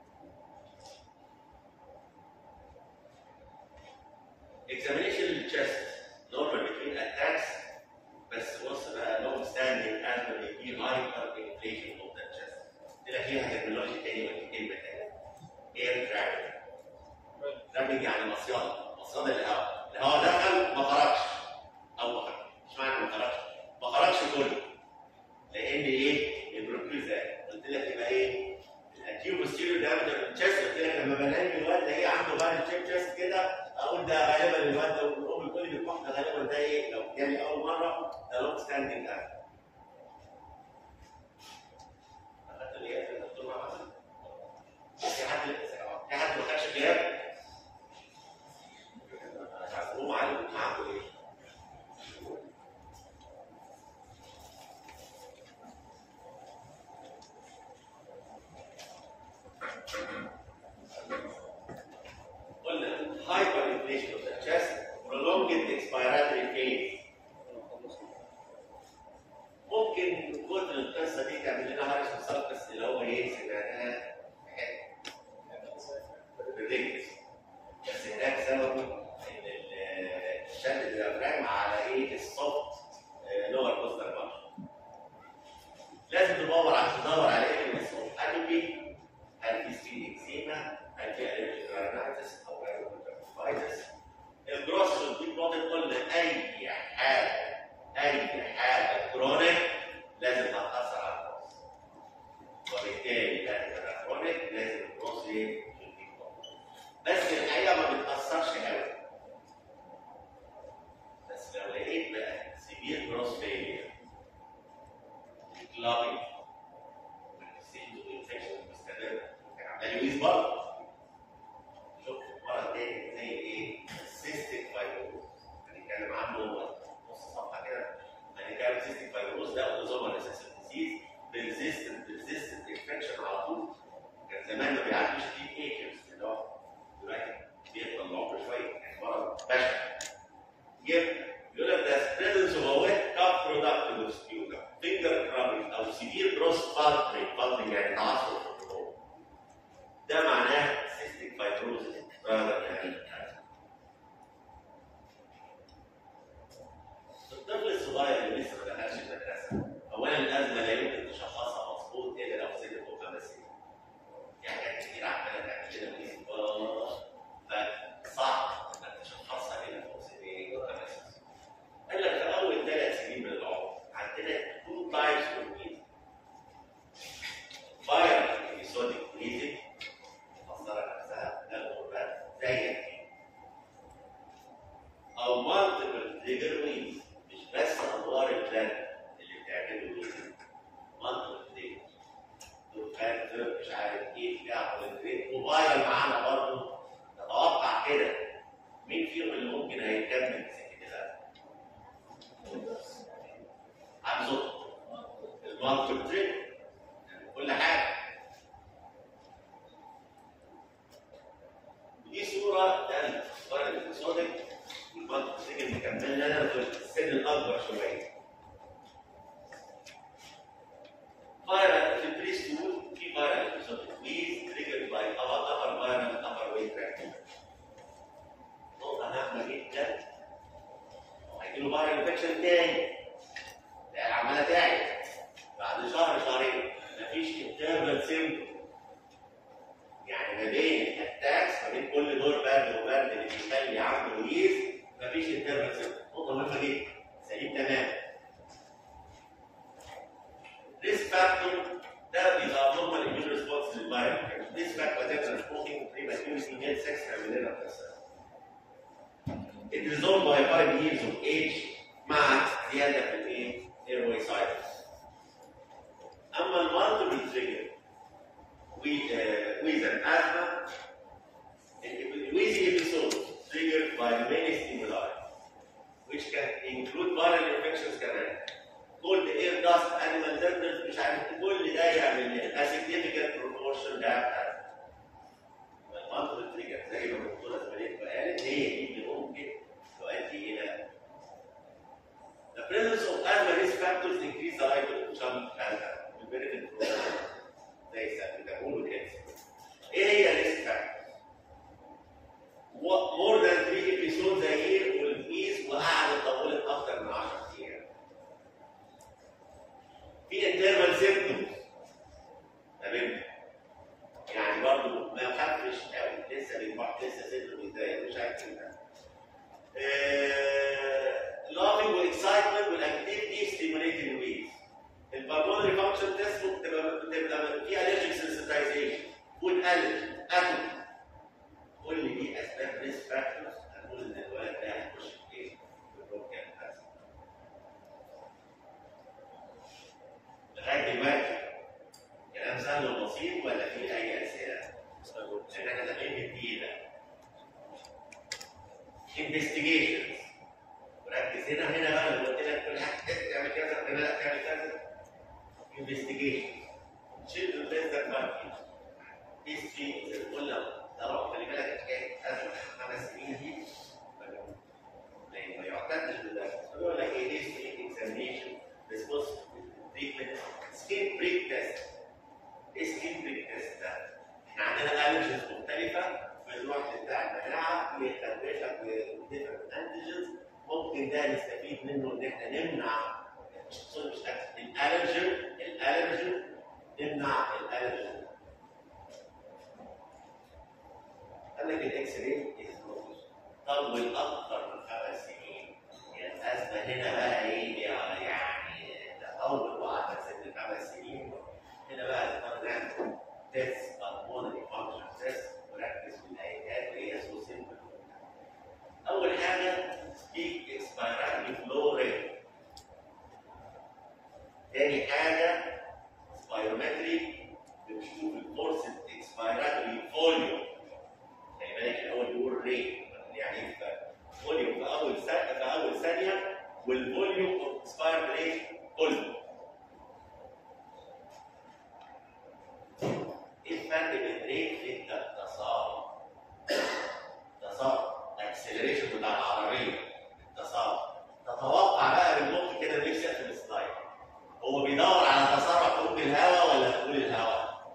examination للchest normal between attacks بس بص بقى long standing asthma may be hyper inflation of the chest طلع فيها تكنولوجيا تاني ولا كلمه تانيه air travel traveling يعني مصيده مصيده الهواء الهواء دخل ما خرجش او ما خرجش مش معنى ما خرجش ما خرجش كله لان ايه البروكيل زاد قلت لك يبقى ايه الانتيرو بوستيريور دايمتر من الشيست قلت لك لما بلاقي الواد ده ايه عنده بقى الشيب شيست كده اقول ده غالبا الواد ده والام الكل بيروح ده غالبا ده ايه لو جالي اول مره ده لونج ستاندنج اب اخدت الغياب يا دكتور محمد في حد في حد ما خدش غياب؟ هتقوم عليكم معاكم ايه؟ قلنا hyper inflation of the chest prolonged expiratory phase ممكن كتر القصه دي تعمل لنا هارس مسلقس اللي هو ايه سمعناها ريديكس بس هناك سببه ان ال- شد الديافراجم على ايه السوفت لور بوستر مارش لازم تدور على تدور على ايه من السوفت هل في هل في ستريت اكزيما هل في الرجيك رانايتس او ايروفايتس الجروس دي بلوتد قلنا اي حاجه اي حاجه كرونيك لازم تاثر على الجروس وبالتالي لازم تبقى كرونيك لازم الجروس ايه يديك بس الحقيقه ما بتاثرش قوي بس لو لقيت بقى سيفير جروس فيلير كلابي انفكشن مستمره الويز برضه شوف مرض تاني زي ايه؟ سيستيك فايبروز هنتكلم عنه نص صفحه كده هنتكلم سيستيك فايبروز ده اوتوزومال ريسيسيف ديزيز بيرزيستنت بيرزيستنت انفكشن على طول كان زمان ما بيعديش فيه ايجنز اللي هو دلوقتي بيفضل عمر شويه يعني مرض بشع يبقى يقول لك ده presence of a wet cup productive of sputum finger crumbling او severe gross pulmonary pulmonary يعني تعصب في الجروح ده معناه cystic fibrosis rather than الطفل الصغير اللي لسه ما دخلش المدرسه اولا الازمه لا يمكن تشخصها مظبوط الا لو سن فوق خمس سنين في حاجات كتير عماله تعمل كده ويسبار فصعب انك تشخصها الا فوق سن ايه؟ خمس سنين قال لك في اول ثلاث سنين من العمر عندنا تو تايبس اوف ميزي فايرال ايبيسوديك ميزي المصدر نفسها ده الغربات زي او مالتيبل تريجر ويز مش بس ادوار البلان اللي بتعمله ويز مالتيبل تريجر دخان مش عارف ايه بتاع وفايرال معانا برضه نتوقع كده مين فيهم اللي ممكن هيكمل سكه الألم؟ عن صوت المالتيبل تريجر كل حاجه دي صوره ده بقى الفيرال ايبيسودك والمالتي سيجن مكملنا انا في السن الاكبر شويه viral في البري سكول في viral episodic wheeze triggered by upper upper viral upper weight tract نقطة هامة جدا هيجيله viral infection تاني لا عمالة تعلى بعد شهر شهرين مفيش internal symptom يعني ما بين الاتاكس ما بين كل دور برد وبرد اللي بيخلي عنده ويز مفيش internal symptom نقطة مهمة جدا سليم تمام ريسك فاكتور ده بيبقى نورمال immune response للفيروس ريسك فاكتور ده سموكينج prematurity male sex عملنا بتحصل It resolved by 5 years of age مع زيادة في الايه؟ airway cycles. أما المالتيبل تريجر with an asthma, wheezy episode triggered by many stimuli, which can include viral infections كمان. كل air dust animal tenders مش عارف كل ده يعمل لنا a significant proportion ده asthma. المالتيبل تريجر زي ما الدكتورة زميلتكم قالت هي دي اللي ممكن تؤدي إلى The presence of asthma risk factors increase the likelihood of some cancer. البنفيت زي السبتامول والكانسر. ايه هي الريسك فاكتورز؟ more than 3 episodes a year والفيز وقعدت طولت اكتر من 10 ايام. في internal symptoms تمام؟ يعني برضه ما خفش قوي لسه بيكح لسه صدره بيتضايق مش عارف كده. loving والاكسايتمنت والاكتيفيتي ستيموليتنج ويز البالمونري فانكشن تيست ممكن تبقى تبقى في الرجيك سنسيتايزيشن فود الرجي اكل كل دي اسباب ريسك فاكتورز هنقول ان الولد ده هيخش في ايه؟ في البروكان لغايه دلوقتي كلام سهل وبسيط ولا في اي اسئله؟ لان احنا داخلين في التقيله investigations وركز هنا هنا بقى لما قلت لك كل حاجه تعمل كذا هنا لا تعمل كذا investigation children less than five years history زي ما قلنا ده لو خلي بالك حكايه ازمه خمس سنين دي ما- ما يعتدش بالله بيقول لك ايه history examination response treatment skin prick test ايه skin prick test ده؟ احنا عندنا allergens مختلفه بنروح بتاع المناعه بيختبرك بديفرنت انتيجنز ممكن ده نستفيد منه ان احنا نمنع مش سوري مش ده الالرجين الالرجين نمنع الالرجين قال لك الاكس راي طول اكثر من خمس سنين يعني الازمه هنا بقى ايه يعني يعني تطور وقعدت ست خمس سنين هنا بقى نقدر نعمل تيست بالمونري فانكشن تيست وركز في الايات وهي سو سيمبل اول حاجه سبيك اكسبيراتوري فلو ريت تاني حاجه سبايرومتري بنشوف الكورس اكسبيراتوري فوليوم خلي بالك الاول بيقول ريت يعني ايه فوليوم في اول ثانيه في اول ثانيه والفوليوم اوف اكسبيرد ريت كله ايه الفرق بين ريت ريت التسارع تسارع الاكسلريشن بتاع العربيه التسارع تتوقع بقى بالمخ كده نفسي في السلايد هو بيدور على تسارع خروج الهواء ولا دخول الهواء؟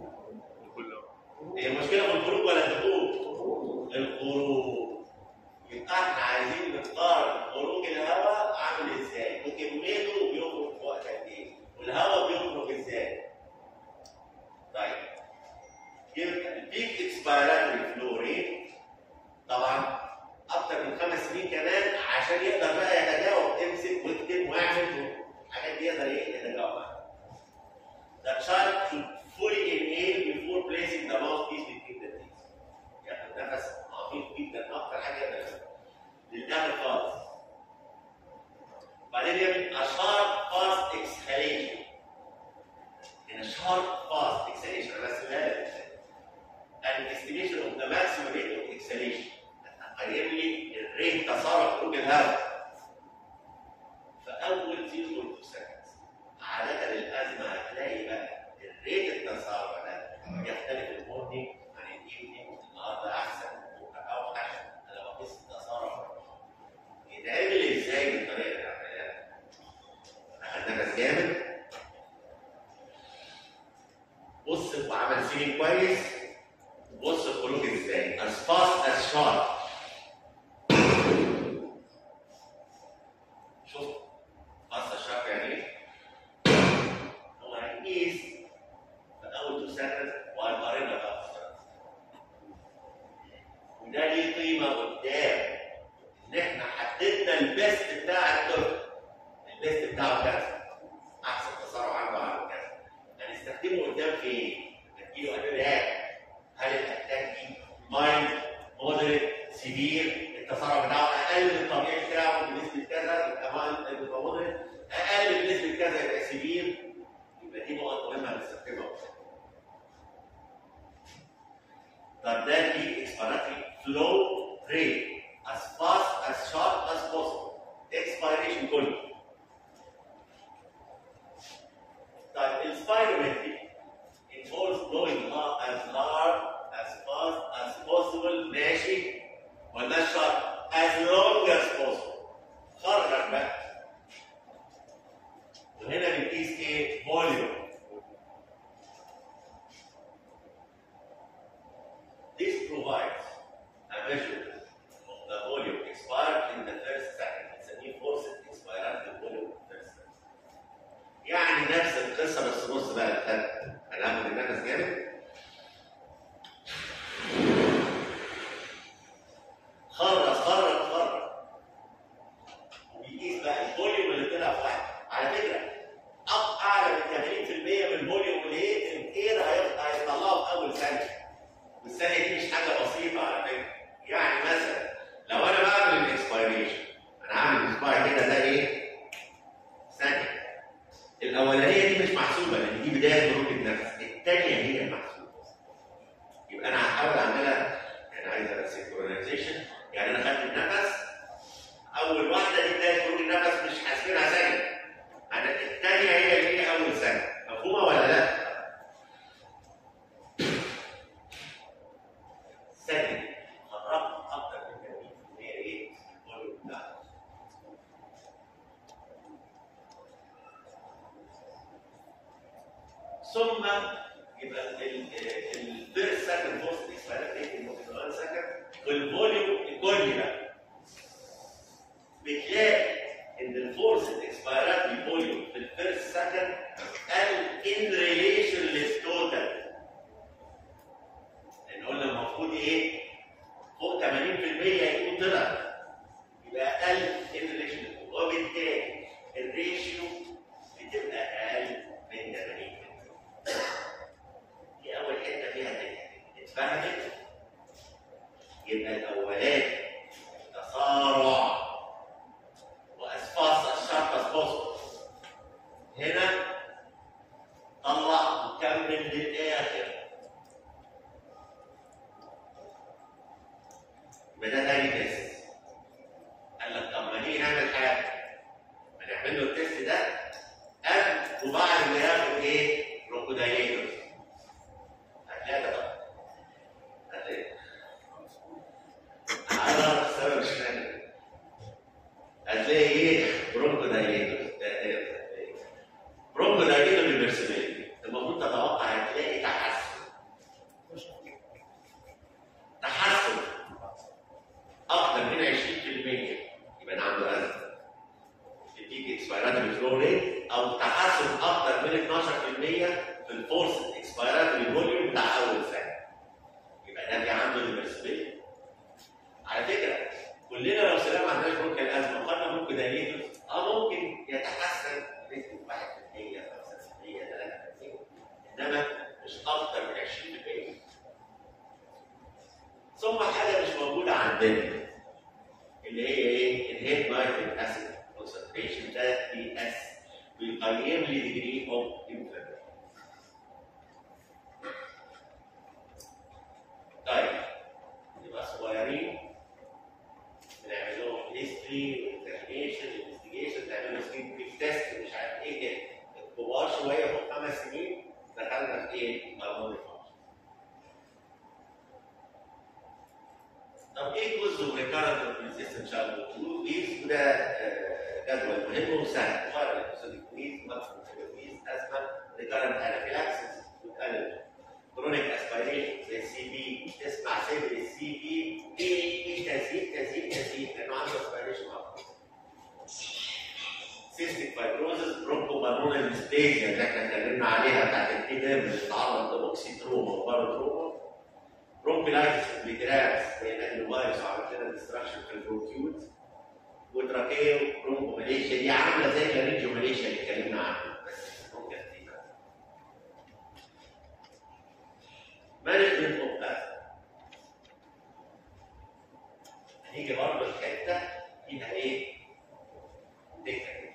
هي المشكله في الخروج ولا الدخول؟ الخروج يبقى احنا عايزين نختار خروج الهواء عامل ازاي وكميته بيخرج في وقت قد ايه والهواء بيخرج ازاي طيب يبقى البيك اكسبيراتوري فلو ريت طبعا اكتر من خمس سنين كمان عشان يقدر بقى يتجاوب امسك واكتب واعمل الحاجات دي يقدر ايه يتجاوب معاها. The child should fully inhale before placing the mouthpiece between the teeth. ياخد نفس عميق جدا اكتر حاجه يقدر ياخدها. للاخر خالص. بعدين يعمل a sharp fast exhalation. In a sharp fast exhalation انا رسمها لك an estimation of the maximum rate of exhalation. هتقيم لي الريت تسارع خروج الهواء. في اول 0.2 seconds. عادة الأزمة هتلاقي بقى الريت التسارع ده يختلف المورنينج عن الايفنينج النهارده أحسن بكرة أوحش ده ليه قيمه قدام ان احنا حددنا البيست بتاع الطفل البيست بتاعه كذا احسن تسارع عنده على كذا هنستخدمه قدام في ايه؟ نديله اتاك هل الاتاك دي مايند مودريت سيفير التسارع بتاعه اقل من الطبيعي بتاعه بنسبه كذا يبقى مايند يبقى مودريت اقل بنسبه كذا يبقى سيفير يبقى دي نقط مهمه هنستخدمها طب ده دي explanatory flow rate as fast as sharp as possible expiration كله طيب السبايرومتري involves blowing up as hard as fast as possible ماشي ولا sharp as long as possible خرج بقى وهنا بنقيس ايه؟ فوليوم This provides a measure of the volume expired in the first second. بنسميه forced expiration volume in the first second. يعني نفس القصه بس بص بقى الفرق. هناخد النفس جامد. خرج خرج خرج. وبيقيس بقى الفوليوم اللي طلع في واحد. على فكره أق- اعلى من 80% من الفوليوم اللي الاير هيطلعه في اول ثانيه. والثانيه دي مش حاجه بسيطه على فكره يعني مثلا لو انا بعمل الاكسبيريشن انا عامل اكسباير كده ده ايه؟ ثانيه الاولانيه دي مش محسوبه لان دي بدايه خروج النفس الثانيه هي المحسوبه يبقى انا هحاول اعملها يعني عايز سينكرونايزيشن يعني انا خدت النفس اول واحده دي بدايه خروج النفس مش حاسبينها ثانيه انا الثانيه هي اللي هي اول ثانيه مفهومه ولا لا؟ ثانية قربت أكتر من 80% إيه؟ الفوليوم بتاعها. ثم يبقى الفيرست سكند فورس اكسبيرات ريت الممكن 1 سكند والفوليوم الكلي بقى بتلاقي ان الفورس اكسبيرات الفوليوم في الفيرست سكند قال ان ريليشن للتوتال لان قلنا المفروض ايه فوق 80% يكون طلع يبقى اقل ان ريليشن وبالتالي الريشيو بتبقى اقل من 80 دي اول حته فيها كده اتفهمت يبقى الاولاني تسارع واسفاس الشرط اسفاس هنا طلع وكمل للاخر يبقى ده تاني تيست قال لك طب ما نيجي نعمل حاجه ما نعمل له التيست ده قبل وبعد ما ياخد ايه؟ كروكودايليتوس هتلاقي ده بقى هتلاقي على السبب مش فاهم هتلاقي ايه؟ برونكودايليتوس برونكودايليتوس ريفرسبيلتي المفروض تتوقع هتلاقي تحسن تحسن اكتر من 20% يبقى انا عنده ازمه تديك اكسبيراتوري فلو ريت او تحسن اكتر من 12% في الفورس اكسبيراتوري فوليوم بتاع اول سنه يبقى ده في عنده ريفرسبيلتي على فكره كلنا لو سلام ما عندناش ممكن الازمه وخدنا ممكن دايليتوس اه ممكن يتحسن بنسبه 1% 5% 3% انما مش اكتر من 20% ثم حاجه مش موجوده عندنا اللي هي ايه؟ الهيد نايتريك اسيد كونسنتريشن ده دي اس بيقيم لي ديجري اوف انفلاميشن طيب يبقى صغيرين بنعمل لهم هيستوري اكزامينشن انفستيجيشن تعمل له سكين بيك تيست مش عارف ايه كده الكبار شويه فوق خمس سنين دخلنا في ايه؟ هرمون الفانكشن طب ايه جزء ريكارنت ريزيستنت شالو ليز وده آه، جدول مهم وسهل فايرال اكسيدك ليز ماكسيمم ليز ازمه ريكارنت انافيلاكسس وتقلل كرونيك اسبيريشن زي السي بي تسمع سر السي بي ايه ايه تزيد تزيد تزيد لانه عنده اسبيريشن اكتر سيستيك فايبروزس برونكو بالمونال ديسبليزيا اللي احنا اتكلمنا عليها بتاعت الكتاب اللي اتعرض لاوكسي تروما وبارو تروما برونكولايتس بتراكس لان الفيروس عملت لنا ديستراكشن في البروتيوز وتراكيه برونكوماليشيا دي عامله زي الريجيو ماليشيا اللي اتكلمنا عنها بس ممكن تبقى مانجمنت اوف بلازما هنيجي برضه الحته فيها ايه؟ دكه كده.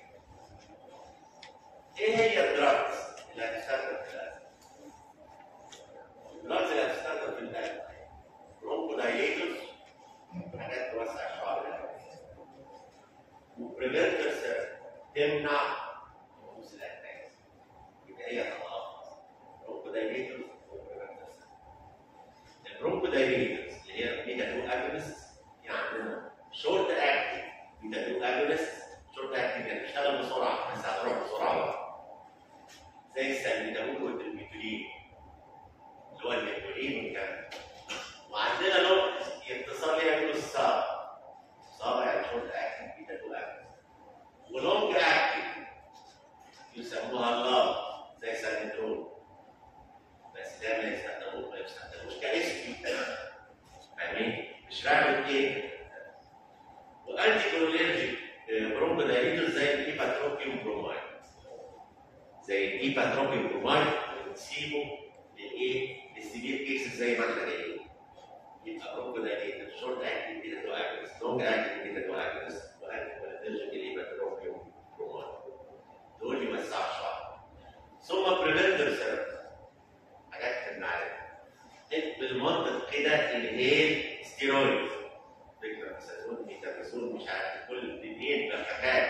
ايه هي الدراجز اللي هتستخدم في القلب؟ الدراجز اللي هتستخدم في القلب برونكودايليتورز حاجات توسع الشعر القلب وبريفنترز تمنع حدوث الاتاكس يبقى هي تتلخص برونكودايليتورز وبريفنترز البرونكودايليتورز اللي هي بيتا 2 اجونست في عندنا شورت اكتنج بيتا 2 اجونست شورت اكتنج يعني بيشتغل بسرعه بس هتروح بسرعه بقى زي السالميتامول والدرميتولين اللي هو الميتولين والكلام وعندنا نوع اتصال ليها يقولوا الصاب صاب يعني شورت اكتنج بيتا 2 اجونست ولونج اكتنج يسموها الله زي سالميتول بس ده ما يستخدموش ما يستخدموش كاسم فاهمين؟ مش رابط ايه؟ وانتي كوليرجيك برونكودايليتور زي الايباتروبيوم برومايد زي الايباتروبيوم برومايد بنسيبه للايه؟ للسيفير كيسز زي ما احنا جايين يبقى برونكودايليتور شورت اكتنج بيتا تو اكتنج لونج اكتنج بيتا تو اكتنج وانتي كوليرجيك الايباتروبيوم برومايد دول يوسعوا الشعر ثم بريفنتر ثيرابي حاجات تمنعها بالمنطق كده اللي هي ستيرويد فكره سازون ميتافازون مش عارف كل الاثنين بخاخات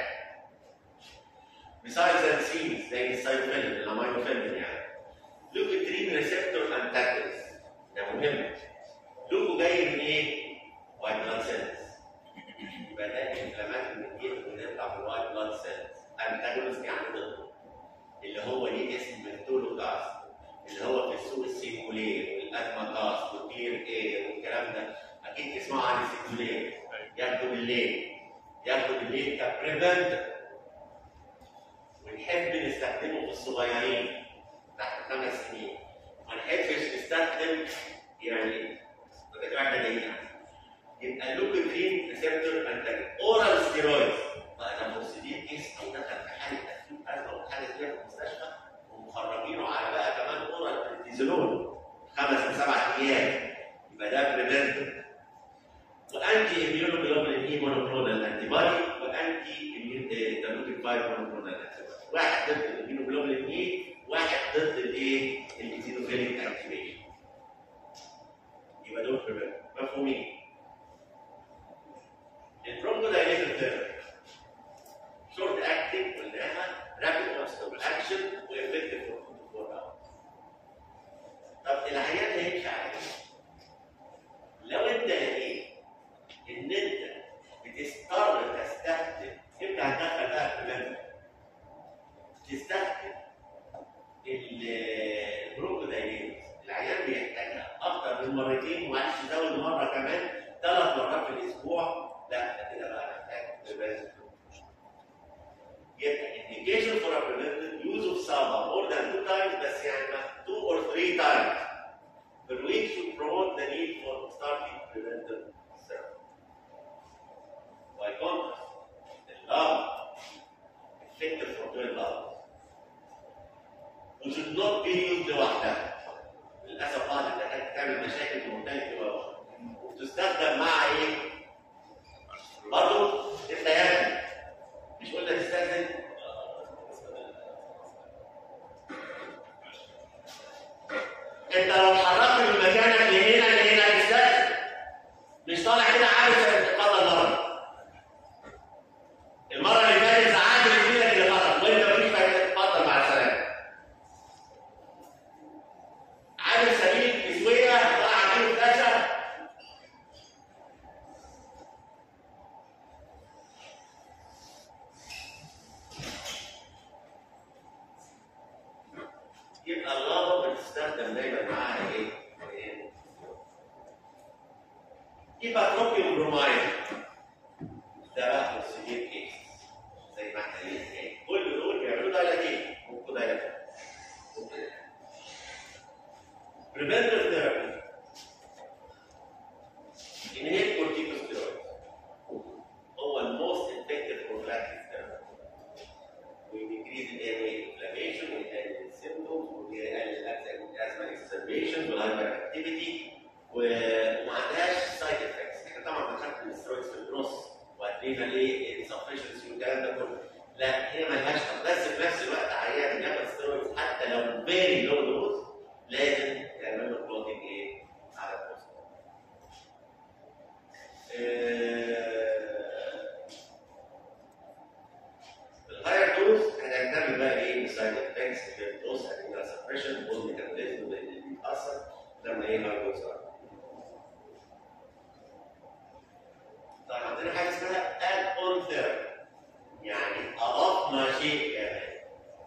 ميثايلزانسينز زي السايفيلين الامينوفيلين يعني لوكوترين ريسبتور انتاجونست ده مهم لوكو جاي من ايه؟ وايت بلاد سيلز يبقى ده انفلامات من الجلد ونطلع بالوايت بلاد سيلز انتاجونست يعني ضده اللي هو ليه اسم بنتولوجاز اللي هو في السوق السيكولير والازماتاس والكلير ايه والكلام ده اكيد تسمعوا عن السيكولير ياخدوا بالليل ياخدوا بالليل كبريفنتر ونحب نستخدمه في الصغيرين تحت خمس سنين ما نحبش نستخدم يعني الدكاتره احنا جايين يبقى اللوكوترين ريسبتور انتاج اورال ستيرويدز بقى لما مرسلين كيس او دخل في حاله تكليف ازمه وحاله كده في المستشفى ومخرجينه على بقى كمان اورال بريتيزولون خمس لسبع ايام يبقى ده بريفنتور وانتي اميونوجلوبولين اي مونوكلونال انتي بادي وانتي انترلوكين 5 مونوكلونال انتي بادي واحد ضد الاميونوجلوبولين اي واحد ضد الايه الايزينوفيليك اكتيفيشن يبقى دول بريفنتور مفهومين البرونكودايليتور ثيرابي شورت اكتنج قلناها رابيد اونست اوف اكشن وافكتيف فور 24 اور طب العيان هيمشي على ايه؟ لو انت لقيت ان انت بتضطر تستخدم انت هتدخل بقى في مادة تستخدم البرونكودايليتس العيان بيحتاجها اكتر من مرتين ومعلش زود مره كمان ثلاث مرات في الاسبوع لا ده كده بقى محتاج تبقى يبقى indication for a preventive use of SABA more than two times بس يعني two or three times per week should promote the need for starting preventive therapy. By contrast, the love, effective for doing love, which should not be used لوحدها. للأسف بعض الدكاترة بتعمل مشاكل في منتهى الجواب وتستخدم مع إيه؟ برضه أنت يا ابني مش قلنا تستأذن انت لو اتحركت من مكانك لهنا لهنا تستأذن مش طالع كده عارف تتفضل مره المره اللي فاتت ساعات زميلك اللي خرج وانت مفيش فايده اتفضل مع السلامه رينال ايه انسفشنسي والكلام ده كله لا هي ملهاش حل. بس في نفس الوقت عيان بياخد ستيرويدز حتى لو فيري لو دوز لازم تعمل له بلوتنج ايه على البوست الهاير دوز هنعتمد بقى ايه بسايد افكتس الدوز هتبقى سبريشن بوز ميكانيزم اللي بيتاثر لما ايه هاي دوز طيب عندنا حاجه اسمها اد اون ثيرابي يعني اضفنا شيء كمان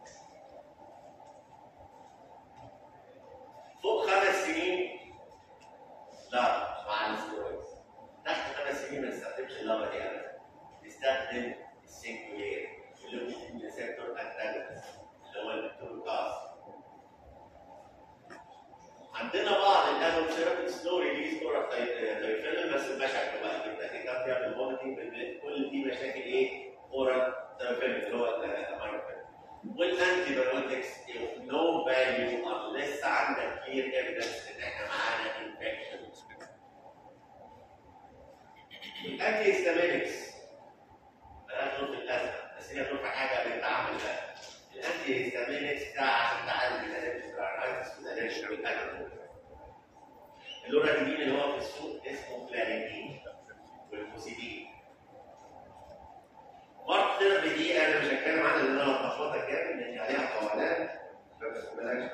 فوق خمس سنين لا مش مع الستيرويدز تحت خمس سنين ما نستخدمش اللغه دي ابدا نستخدم السينكولير اللي هو الريسبتور انتاجونست اللي هو التوركاز عندنا بعض الانون ثيرابي سلو ريليز اورال ثيرابي بس المشاكل بقى جدا دي كانت بيعمل فوميتنج كل دي مشاكل ايه اورال ثيرابي اللي هو المايكروفيلم والانتي بايوتكس نو فاليو unless عندك كلير ايفيدنس ان احنا معانا انفكشن الانتي هيستامينكس مالهاش دور في الازمه بس هي دور في حاجه بنتعامل بقى الانتي هيستامينكس ده عشان تعالج الالرجيك رايتس والالرجيك والاكل اللورادينين اللي هو في السوق اسمه كلاريدين والفوسيدين مارك ثيرابي دي انا مش هتكلم عنها لان انا هتلخبطك جامد لان عليها قوانين بس بلاش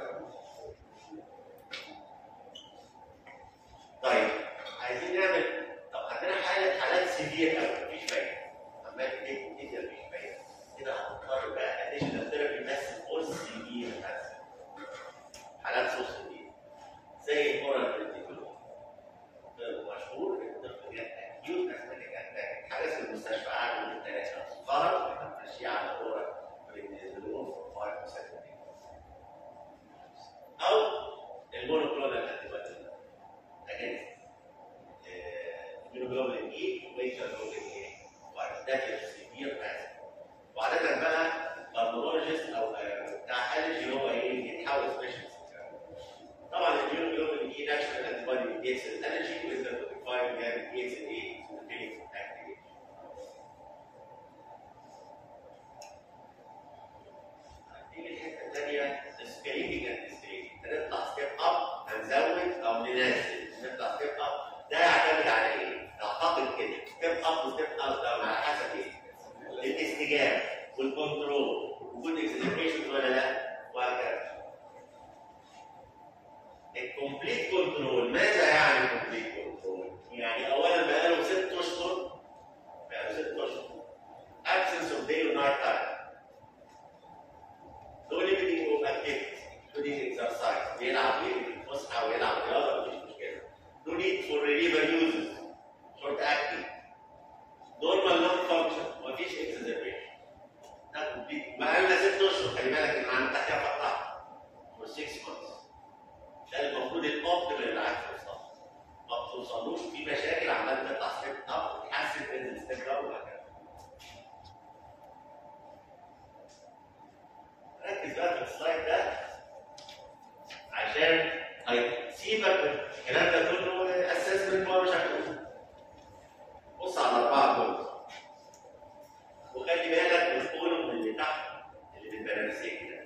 طيب عايزين نعمل طب عندنا حاله حالات سيفير قوي مفيش فايده عمال تكتب كتير مفيش فايده كده هنضطر بقى اديشنال ثيرابي بس فور سيفير بس حالات سو سيفير زي الاورال بريتيكولوم مشهور ان الطفل جات اكيوت اسمتيك اتاك حاجه في المستشفى قعدوا من ثلاثه ظهر احنا ماشيين على الاورال بريتيكولوم فور 5 سنين او المونوكلونال انتي بايوتيك اجينست immunoglobulin E وميتاglobulin A وبعد ده في السيفير اسف وعادة بقى كارديولوجيست او آه، بتاع الرجي هو ايه يتحول سبيشالست طبعا الاميونوجلوبولين اي ناتشرال انتي بودي ميديتس الالرجي واذا نوتيفايد اللي هي ميديتس الايه سبونتينيوس اكتيفيشن تيجي الحته الثانيه السكريننج اند ستريننج هنطلع ستيب اب هنزود او ننزل نطلع ستيب اب ده يعتمد على ايه؟ اعتقد كده ستيب اب وستيب اب داون على حسب ايه؟ الاستجابه والكنترول وجود اكسلريشن ولا لا وهكذا الكومبليت كنترول ماذا يعني كومبليت كنترول؟ يعني اولا بقاله ست اشهر بقاله ست اشهر absence of day or night time no limiting of activities including exercise بيلعب ويجري فسحه ويلعب رياضه مفيش مشكله no need for reliever uses short acting normal lung function مفيش exacerbation ده كومبليت بقالنا ست اشهر خلي بالك ان عندك تحتها فتحه for 6 months ده المفروض الاوبتيمال اللي عايز توصل ما بتوصلوش في مشاكل عمال تطلع ستيب اب وتحسن تنزل ستيب داون وهكذا ركز بقى في السلايد ده عشان هيسيبك من الكلام ده كله اسسمنت هو مش هتقول بص على الاربعه دول وخلي بالك من الكولوم اللي تحت اللي بالبنفسجي ده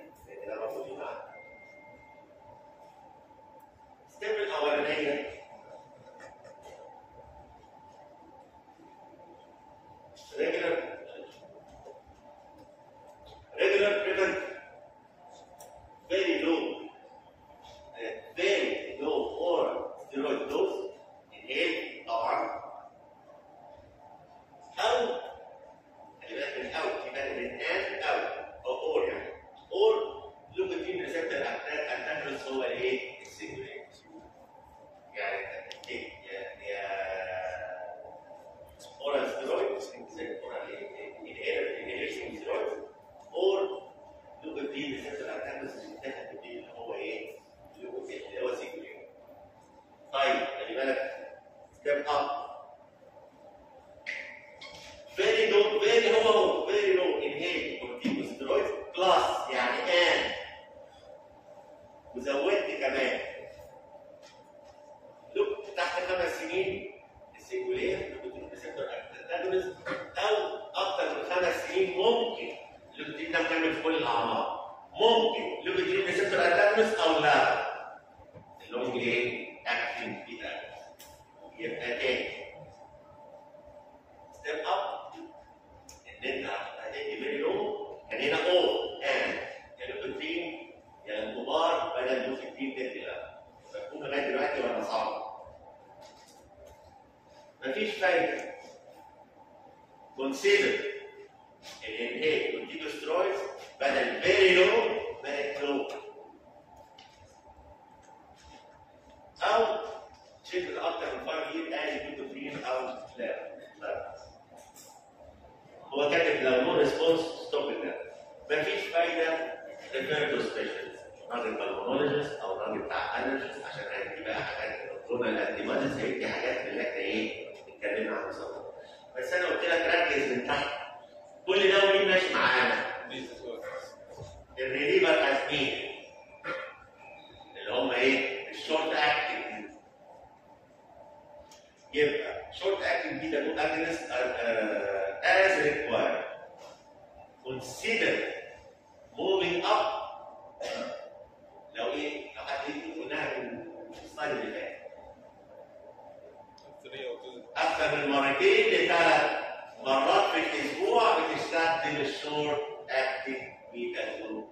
بيكمل في كل الاعمار ممكن لوكيتين ريسبتور انتاجونست او لا اللونج ايه؟ اكتنج بيتا يبقى تاني ستيب اب ان انت هتدي فيري لو كان هنا او ان يا لوكيتين يا الكبار بدل لوكيتين تدي لا مفهوم لغايه دلوقتي ولا صعب؟ مفيش فايده consider الانهيل والديكسترويز بدل very low بقت low او شكل اكتر من 5 year قال بيتوفين او لا لا هو كاتب لو نو ريسبونس ستوب ده مفيش فايده ريفير تو سبيشالست راجل بالمونولوجيست او راجل بتاع انرجيست عشان هيدي بقى حاجات كورونا الانتيبوديز هيدي حاجات اللي احنا ايه اتكلمنا عنها سوا بس انا قلت لك ركز من تحت كل ده مين ماشي معانا الريليفر از مين اللي هم ايه الشورت اكتنج يبقى شورت اكتنج بيتا جلوكوز اجنست as required consider moving up لو ايه لو حد يجي قلناها من السلايد اللي فات اكثر من مرتين لثلاث مرات في الاسبوع بتستخدم الشورت اكتنج بيتا جلوكوز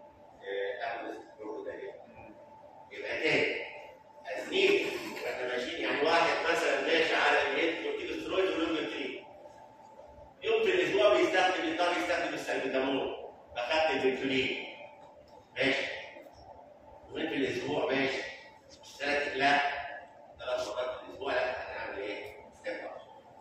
يبقى تاني ازميل احنا ماشيين يعني واحد مثلا ماشي على الهيد كورتيكوسترويد ولوجيترين يوم في الاسبوع بيستخدم يضطر يستخدم السلبيتامول اخدت الفيتولين ماشي يومين في الاسبوع ماشي ثلاث لا ثلاث مرات في الاسبوع لا هنعمل ايه؟ ستيب اب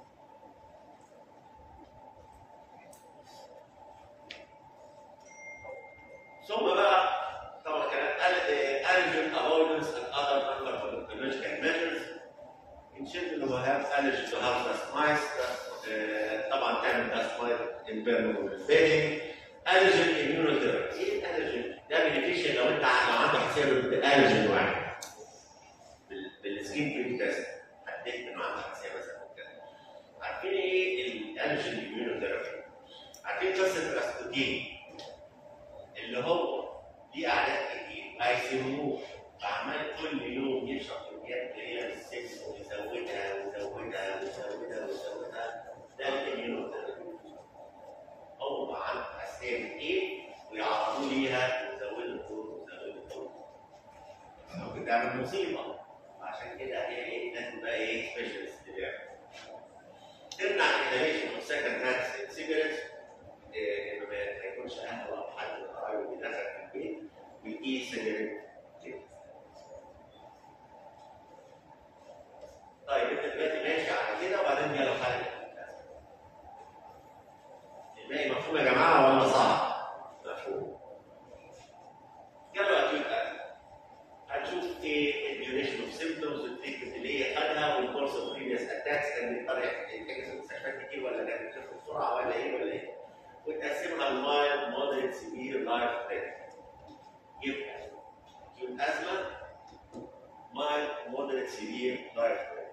ثم بقى طبعا كانت allergen avoidance and other non-pharmacological measures in children who have allergy to house dust mites uh, طبعا تعمل dust mite impermeable bedding allergen immunotherapy ايه الالرجين؟ ده beneficial لو انت لو عندك حساسيه بالالرجين واحد بال- بالسكين بريك تيست حددت انه عنده حساسيه مثلا وكده عارفين ايه الالرجين immunotherapy؟ عارفين قصه الاسبوتين اللي هو ليه اعداد كتير هيسموه عمال كل يوم يشرب كميات قليله من السكس ويزودها ويزودها ويزودها ويزودها ده الاميونو هو عنده حساسيه من ايه ويعرضوه ليها ويزودوا الدور ويزودوا الدور ممكن تعمل مصيبه عشان كده هي ايه لازم بقى ايه سبيشالست تمنع الانهيشن اوف سكند هاند سيجرتس انه ما يكونش اهله او حد من قرايبه بيدخل في البيت ويقيس سيجاريت كده. طيب انت دلوقتي ماشي على كده وبعدين جاله حل الباقي مفهوم يا جماعه ولا صعب؟ مفهوم جاله اكيد قلب هنشوف ايه الديوريشن اوف سيمبتومز والتريتمنت اللي هي خدها والكورس اوف بريفيوس اتاكس كان بيضطر يحتاج في المستشفيات كتير ولا كان بيخف بسرعه ولا ايه ولا ايه وتقسمها لمايل مودريت سيفير لايف ثريت يبقى acute asthma mild moderate severe لايف ثريت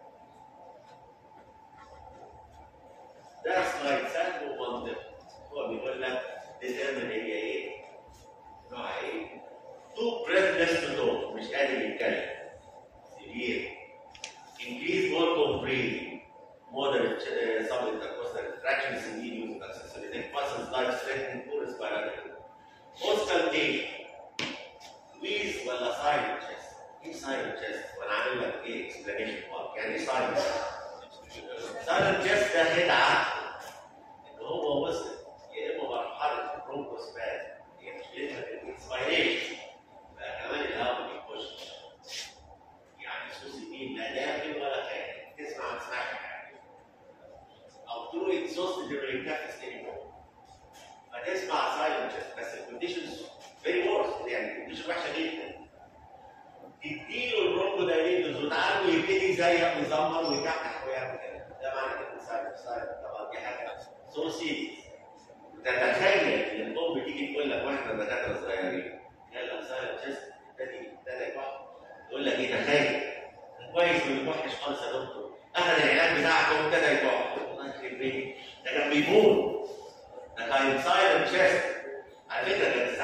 ده سلايد سهل ومنطقي هو بيقول لك determine هي ايه نوعها ايه تو breathless to talk مش قادر يتكلم severe increased volume of breathing moderate uh, subintercostal retraction severe use of accessory neck muscles life threatening poor respiratory auscultation wheeze ولا silent chest ايه silent chest وانا عامل لك ايه explanation mark يعني ايه silent silent chest ده خدعه ان هو وصل يا اما مرحله البرونكوسباز هي مشكلتها في الانسبيريشن بقى كمان الهواء ما بيخش يعني سوسيتين لا داخل ولا خارج تسمع ما تسمعش حاجه او ترو اكزوست during نفس anymore فتسمع سايلنت بس الكونديشنز فيري ورس يعني الكونديشن وحشه جدا تديله البرونكو دايليتورز وتعالوا يبتدي يزيق ويزمر ويكحكح ويعمل كده ده معنى كده سايلنت سايلنت طبعا دي حاجه سو سيريس تتخيل ان الام تيجي تقول لك واحنا دكاتره صغيرين يلا سايلنت تشيست ابتدي ابتدى يكح يقول لك ايه تخيل كويس ما بيكحش خالص يا دكتور اخذ العلاج بتاعك وابتدى يكح الله يخرب بيتك ده كان بيموت ده كان سايلنت تشيست على فكره كان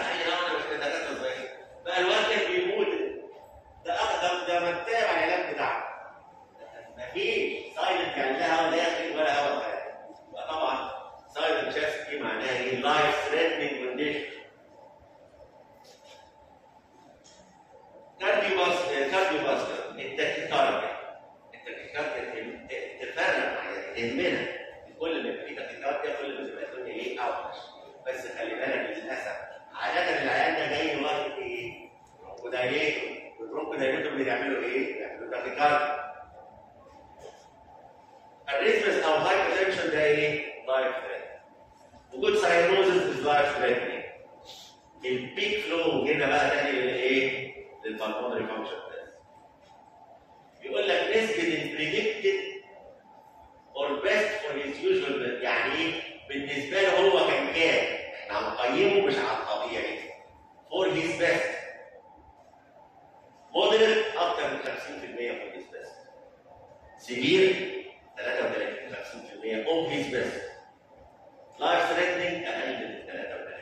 in life threatening condition كارديوفاسكولار كارديوفاسكولار التاكيكارديا التاكيكارديا تفرق معايا تهمنا كل ما يبقى في تاكيكارديا كل ما تبقى الدنيا ايه اوحش بس خلي بالك للاسف عاده العيان ده جاي واخد ايه؟ برونكودايليتور والبرونكودايليتور بيعملوا ايه؟ بيعملوا تاكيكارديا الريزمس او هايبرتنشن ده ايه؟ لايف ثريت وجود ساينوزس از لايف ثريتنج البيك فلو جينا بقى تاني للايه؟ للبالمونري فانكشن تيست بيقول لك نسبه البريدكتد اور بيست فور هيز يوجوال يعني ايه؟ بالنسبه له هو كان كام؟ احنا هنقيمه مش على الطبيعي فور هيز بيست مودريت اكتر من 50% فور هيز بيست سيفير 33 50% اوف هيز بيست لايف ثريتنينج اقل من 33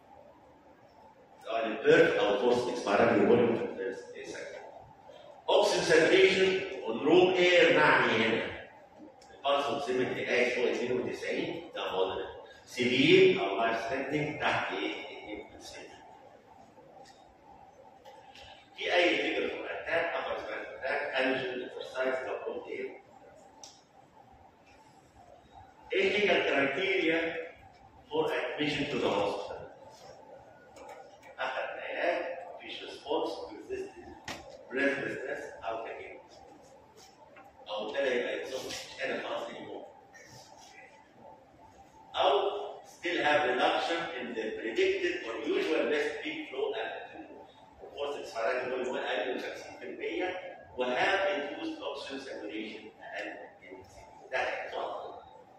سواء البيرث او فورس اكسبيرابل فوليوم في الفيرست سكند اوكسجين ساتوريشن والروم اير معني هنا البلس اوكسيمتري قايس فوق 92 ده مودريت سيفير او لايف ثريتنينج تحت ايه 2% في اي فيجر فور اتاك ابر سبايك اتاك انجن اكسرسايز لو قلت ايه ايه هي الكرايتيريا فور ادميشن تو ذا هوسبيتال اخذ علاج مفيش ريسبونس ريزيستنس بريثلسنس او تكيف او ابتدى يبقى يتصاب مش قادر خلاص anymore او still have reduction in the predicted or usual best peak flow amplitude وفورس اكسبيراتي فوليوم اقل من 50% وهاف induced oxygen saturation اقل من 60 ده هيحصل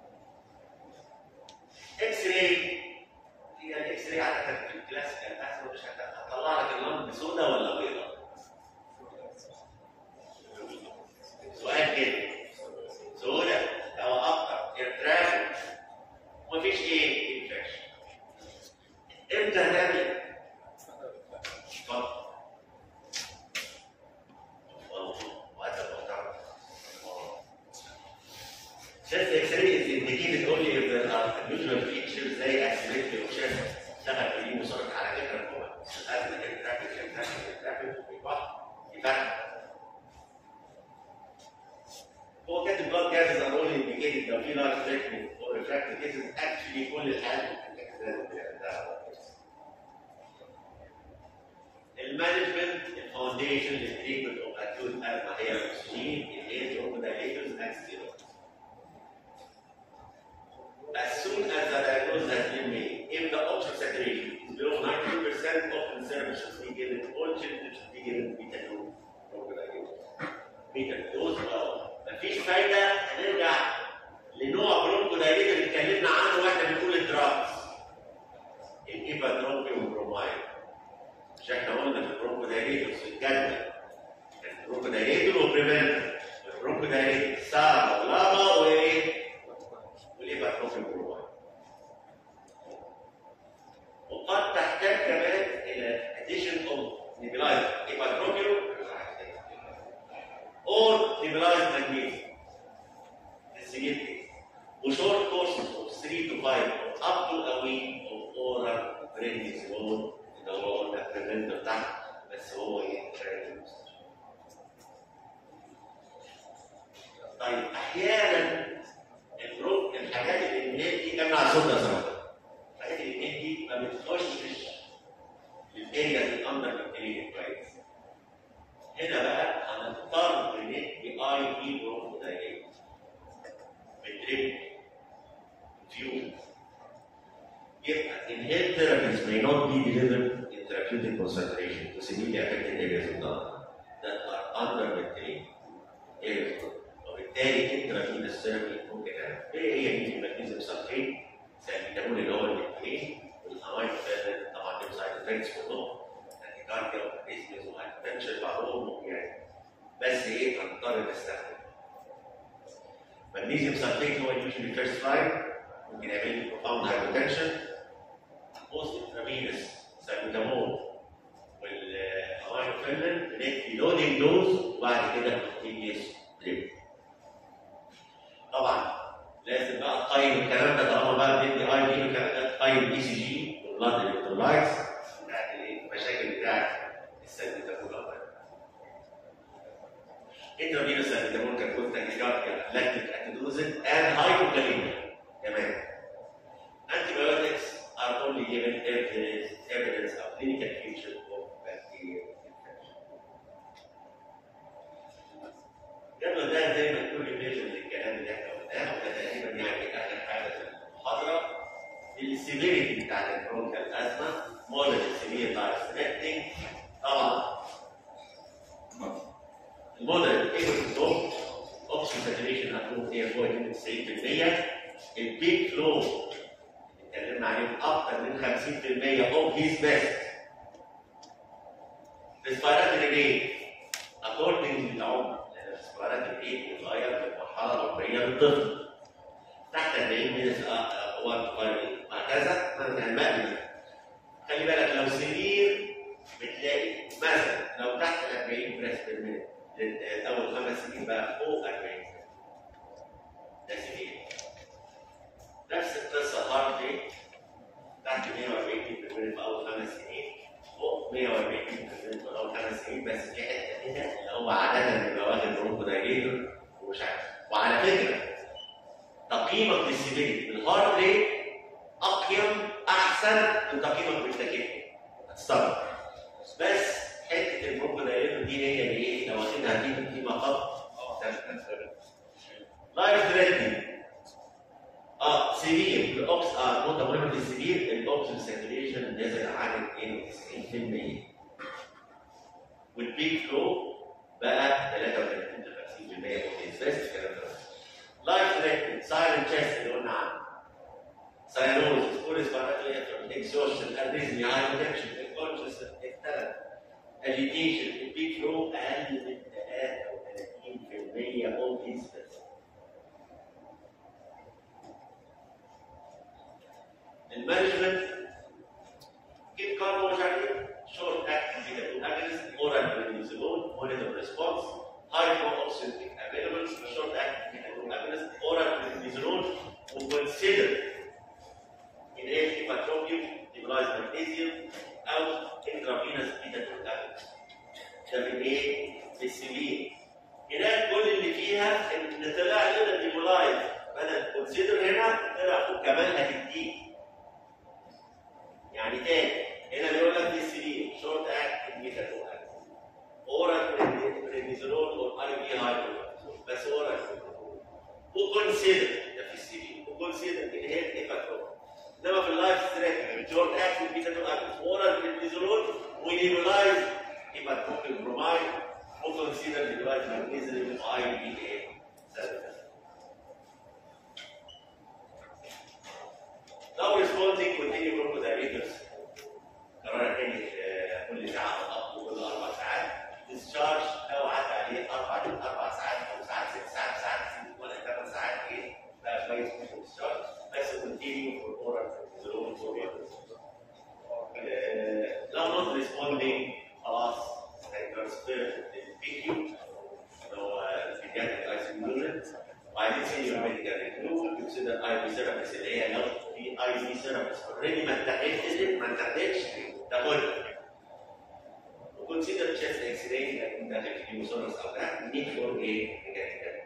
اكس راي هي الاكس راي عاده في الكلاسيكال اسمه مش هتطلع لك اللمبه سوداء ولا بيضاء؟ سؤال كده سوداء لو اكتر ارتراك ومفيش ايه؟ انفكشن امتى هنعمل؟ اتفضل Chest X-ray is indicated only if there are unusual features زي asymmetry of chest اشتغل في دي وصارت على فكره هو لازم التراكت التراكت التراكت ويبقى يفتح هو كاتب blood gases are only indicated لو في large threatening or refractive cases actually كل الحالات المانجمنت الفاونديشن التريتمنت اوف اكيوت ازمه هي الاكسجين الايرز اوبودايليترز اند ستيرويدز as soon as the diagnosis has been made, if the oxygen saturation is below 90%, often service should be given, all children should be given beta 2 beta dose مفيش فايدة هنرجع لنوع برونكودايليتر اللي اتكلمنا عنه واحنا بنقول الدراجز الايفادروبيوم برومايد مش احنا قلنا في البرونكودايليتر في الجدول البرونكودايليتر وبريفنتر البرونكودايليتر سارة ولابا وايه والايفادروبيوم برومايد وقد تحتاج كمان الى addition of nebulizer ايفادروبيوم or liberalized magnesium السجيل وشورت كورسز of 3 to 5 up to a week of oral prednisone اللي هو قلنا بريفنتر تحت بس هو ايه طيب احيانا البروك الحاجات اللي النهايه دي جمع صوتها سوا الحاجات اللي النهايه دي ما بتخشش للاريا الاندر كونتينيت كويس هنا بقى هنضطر ندي اي بي برونكودايليت بالدريب فيوز يبقى inhaled therapies may not be delivered in therapeutic concentration to severely affected areas of the lung that are under ventilated areas وبالتالي intravenous therapy ممكن ايه هي دي المغنيسيوم سلفيت سالفيتامول اللي هو الفيتامين والامين طبعا دول سايد افكتس كلهم الكارديو والاريثميز والهايبرتنشن بعضهم يعني بس ايه هنضطر نستخدم مغنيسيوم سلفيت هو يوجوالي فيرست لاين ممكن يعمل لي بروفاوند هايبرتنشن بوست انترافينس سالفيتامول والامين فيلن بندي لودنج دوز وبعد كده كونتينيوس دريب طبعا لازم بقى تقيم الكلام ده طالما بقى بندي اي بي والكلام ده قيم الاي سي جي والبلاد الكترولايتس بتاعت الايه؟ المشاكل بتاعت السلبيتامول intravenous salbutamol can cause tachycardia, lactic acidosis, and hypokalemia. كمان. Antibiotics are only given if there is evidence of clinical feature of bacterial infection. الجدول ده زي ما تقول ريفيجن للكلام اللي احنا قلناه وده تقريبا يعني اخر حاجه في المحاضره السيفيريتي بتاعت البرونكال ازمه موديل سيفير لايف ثريتنج طبعا الموديل ايكوتوب اوكسجين ساتوريشن ابروف اير فوق 92% البيك فلو اتكلمنا عليه اكتر من 50% اوف هيز بيست respiratory rate according للعمر لان respiratory rate بيتغير في المرحله العمريه للطفل تحت 40 من هو وهكذا المقلب خلي بالك لو سرير بتلاقي مثلا لو تحت 40 بريس بير مينت اول خمس سنين بقى فوق 40 ده سرير نفس القصه هارد ريت تحت 140 بير مينت في اول خمس سنين فوق 140 بير مينت في اول خمس سنين بس في حته كده اللي هو عاده بيبقى واخد برونكو دايليتور ومش عارف وعلى فكره تقييمك للسيفيريتي بالهارد ريت اقيم احسن من تقييمك بالتكيف هتستغرب بس حته البروكو دايليتور دي هي اللي ايه لو واخدها دي في مقام لايف ثريتنج اه سرير الاوكس اه نقطه مهمه في السرير الاوكسجين ساتوريشن نزل عن 92% والبيك فلو بقى 33 50% بس الكلام ده لايف ثريتنج سايلنت تشيست اللي قلنا عنه ساينوزس كل اسبراتوري اكزوشن اريزميا هايبوتنشن الكونشس اختلف اجيتيشن البيك فلو اقل من 33% اوف هيز المانجمنت كيف كاربو مش عارف ايه شورت اكتنج بيتا اجنس اورال برينيزولون مونيتور ريسبونس هاي فلو اوكسجين افيلبل شورت اكتنج بيتا اجنس اورال برينيزولون وكونسيدر inhaled hepatropium stabilized magnesium او intravenous beta glucose ده في الايه؟ في السبيل هناك كل اللي فيها ان طلع لنا ديمولايز بدل كونسيدر هنا طلع فوق كمان هتديك يعني تاني هنا بيقول لك دي السبيل شورت اكت بيتا جلوكوز اورال برينيزولون اور اي بي هايبر بس اورال وكونسيدر ده في السبيل وكونسيدر انهيل هيباتروبيوم انما في اللايف ستريك جورد اكتف بيتا تو اكتف اورال بريدنيزولون ونيبولايز يبقى توكل برومايد وكونسيدر دلوقتي ماجنيزيوم اي بي اي لو ريسبونسنج كونتينيو بروكودايليترز قرار تاني كل ساعه او كل اربع ساعات ديسشارج لو عدى عليه اربع اربع ساعات او ساعات ست ساعات ساعات ست ولا ثمان ساعات ايه بقى كويس في الديسشارج بس كونتينيو فور اورال لو نوت ريسبوندينج خلاص هيترانسفير للبيكيو اللي هو البيدياتريك ايسوليشن وبعدين سينيور ميديكال ريكروت كونسيدر اي بي ثيرابيست اللي هي لو في اي بي ثيرابيست اوريدي ما انتهتش ما انتهتش تاخدها وكونسيدر تشيست اكس راي لكن داخل في ميوسونس او ده نيد فور ايه ميكانيكال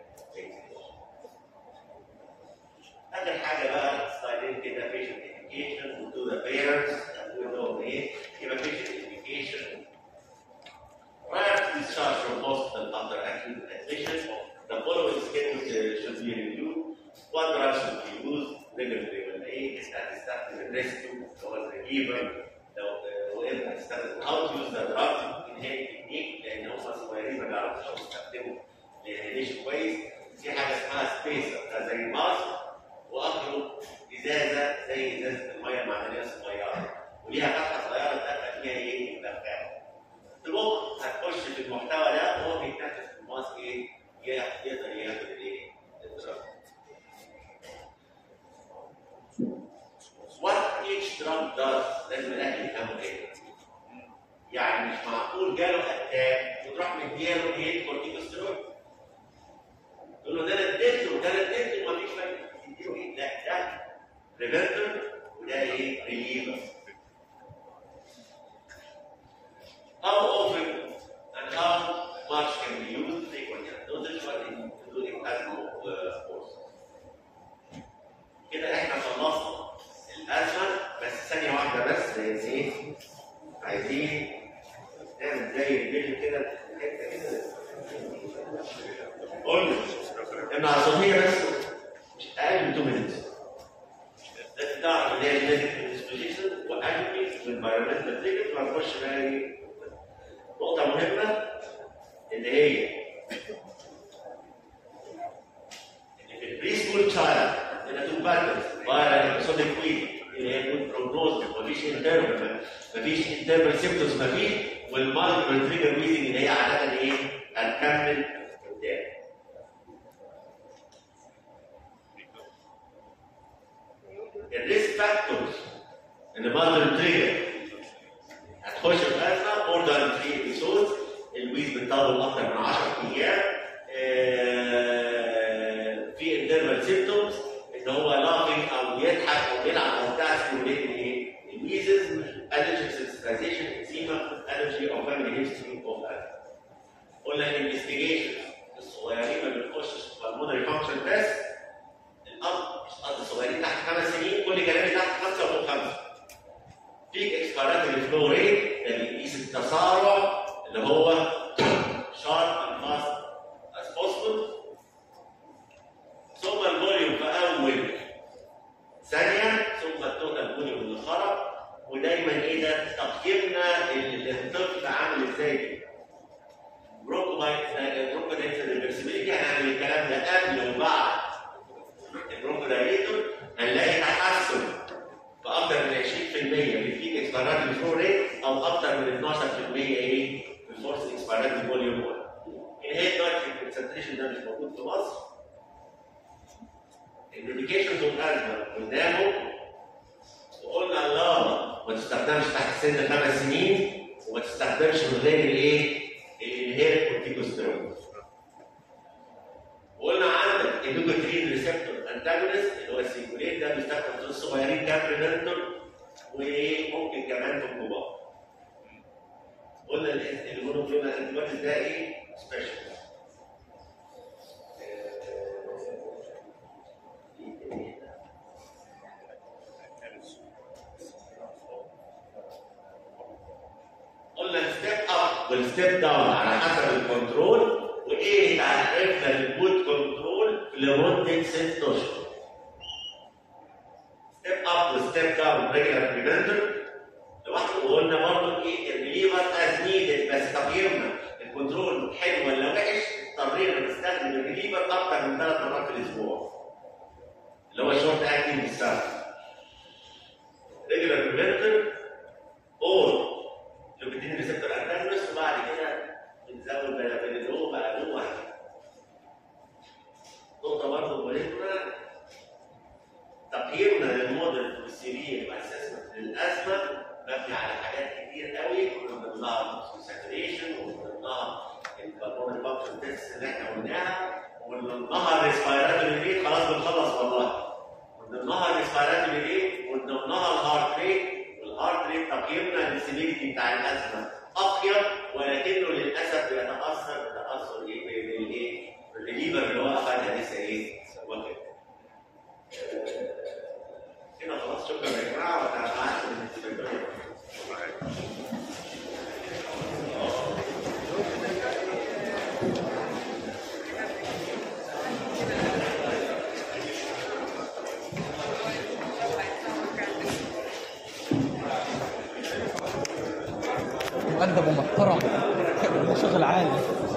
اخر حاجه بقى ستايلين كده بيشنت education to the parents with no need, evacuation education. Prior to discharge from hospital after acute admission, the following schedule should be reviewed. What drugs should be used regularly when aid is at static rescue or reliever. لو وقفنا نستخدم how to use the drug inhale technique لان هم صغيرين ما بيعرفوش يستخدموا الانهيليشن كويس في حاجه اسمها سبيسر ده زي ماسك واخره ازازه زي ازازه الميه المعدنيه الصغيره وليها فتحه صغيره تدخل فيها ايه؟ البخاخ. المخ هتخش في المحتوى ده وهو بيتنفس في الماسك ايه؟ يقدر ياخد الايه؟ الدرج. What each drug does لازم الاهل يفهموا كده. يعني مش معقول جاله اتاك وتروح مدياله ايه؟ كورتيكوستيرويد. تقول له ده انا اديت له ده انا اديت له مفيش فايده. تديله ايه؟ لا ده بريفنتور وده ايه؟ عايزين نعمل زي الفيديو كده حته كده قلنا ان عصبيه بس مش اقل من 2 minutes لازم تعرف ان هي الميديكال ديسبوزيشن واكتي والانفيرمنتال تريجرز وهنخش بقى ايه نقطه مهمه اللي هي ان في البري سكول تشايلد هنا تو باترز فايرال ابيسوديك ويك اللي هي جود بروجنوز مفيش انترفال مفيش انترفال سيمبتومز مفيش والمالتيبل تريجر ويزنج اللي هي عاده ايه هنكمل قدام الريسك فاكتورز ان مالتيبل تريجر هتخش في ازمه مور ذان 3 ابيسودز الويز بتطول اكتر من 10 ايام آه، في انترفال سيمبتومز ان هو لافينج او يضحك او يلعب او بتاع ستيموليت ايه الميزز الرجيك سنسيتايزيشن اكسيما الرجي او فاميلي هيستوري اوف قلنا الانفستيجيشن الصغيرين ما بنخشش في البلمونري فانكشن تيست الاب مش قصدي صغيرين تحت خمس سنين كل كلامي تحت خمسه وفوق خمسه بيك اكسبيراتوري فلو ريت ده بيقيس التسارع اللي هو شارب اند فاست از بوسبل ثم الفوليوم في اول ثانيه ثم التوتال فوليوم اللي خرج ودايما ايه ده تقييمنا الطفل عامل ازاي بروكودايتس ريفرسبيليتي هنعمل الكلام ده قبل وبعد البروكودايتور هنلاقي تحسن باكثر من 20% في الفيك اكسبيراتوري فلو ريت او اكثر من 12% ايه في الفورس اكسبيراتوري فوليوم 1 الهيد دلوقتي الكونسنتريشن ده مش موجود في مصر الميديكيشنز والازمه قدامه وقلنا الله ما تستخدمش تحت سن خمس سنين وما تستخدمش من غير الايه؟ الانهير كورتيكوستيرويد. وقلنا عندك اللوكوترين ريسبتور انتاجونست اللي هو السيكولين ده بيستخدم في الصغيرين كابرينتور وممكن كمان في الكبار. قلنا المونوكلونال انتيبوديز ده ايه؟ سبيشال. قلنا ستيب اب والستيب داون على حسب الكنترول وايه تعرفنا للجود كنترول لمده ست اشهر. ستيب اب وستيب داون ريجولار بريفنتور لوحده وقلنا برضه ايه الريليفر از نيدد بس تقييمنا الكنترول حلو ولا وحش اضطرينا نستخدم الريليفر اكتر من ثلاث مرات في الاسبوع. اللي هو شورت اكتنج ستارت. ريجولار بريفنتور اور لوكيتين ريسبتور انتاجونست وبعد كده بنزود بلابينيلو بقى له واحد. نقطة برضه مهمة تقييمنا للموديل والسيرير واسسمنت للازمة مبني على حاجات كتير قوي ومن ضمنها ساتوريشن ومن ضمنها البالمونري فانكشن تيست اللي احنا قلناها ومن ضمنها الريسبيراتوري ريت خلاص بنخلص والله. من ضمنها الريسبيراتوري ريت ومن ضمنها الهارت ريت والهارت ريت تقييمنا للسيفيريتي بتاع الازمه اقيم ولكنه للاسف بيتاثر بتاثر ايه بالايه؟ بالليفر اللي هو اخذها لسه ايه؟ واخد كده خلاص شكرا يا جماعه وتعالوا بالنسبه مؤدب ومحترم وشغل عالي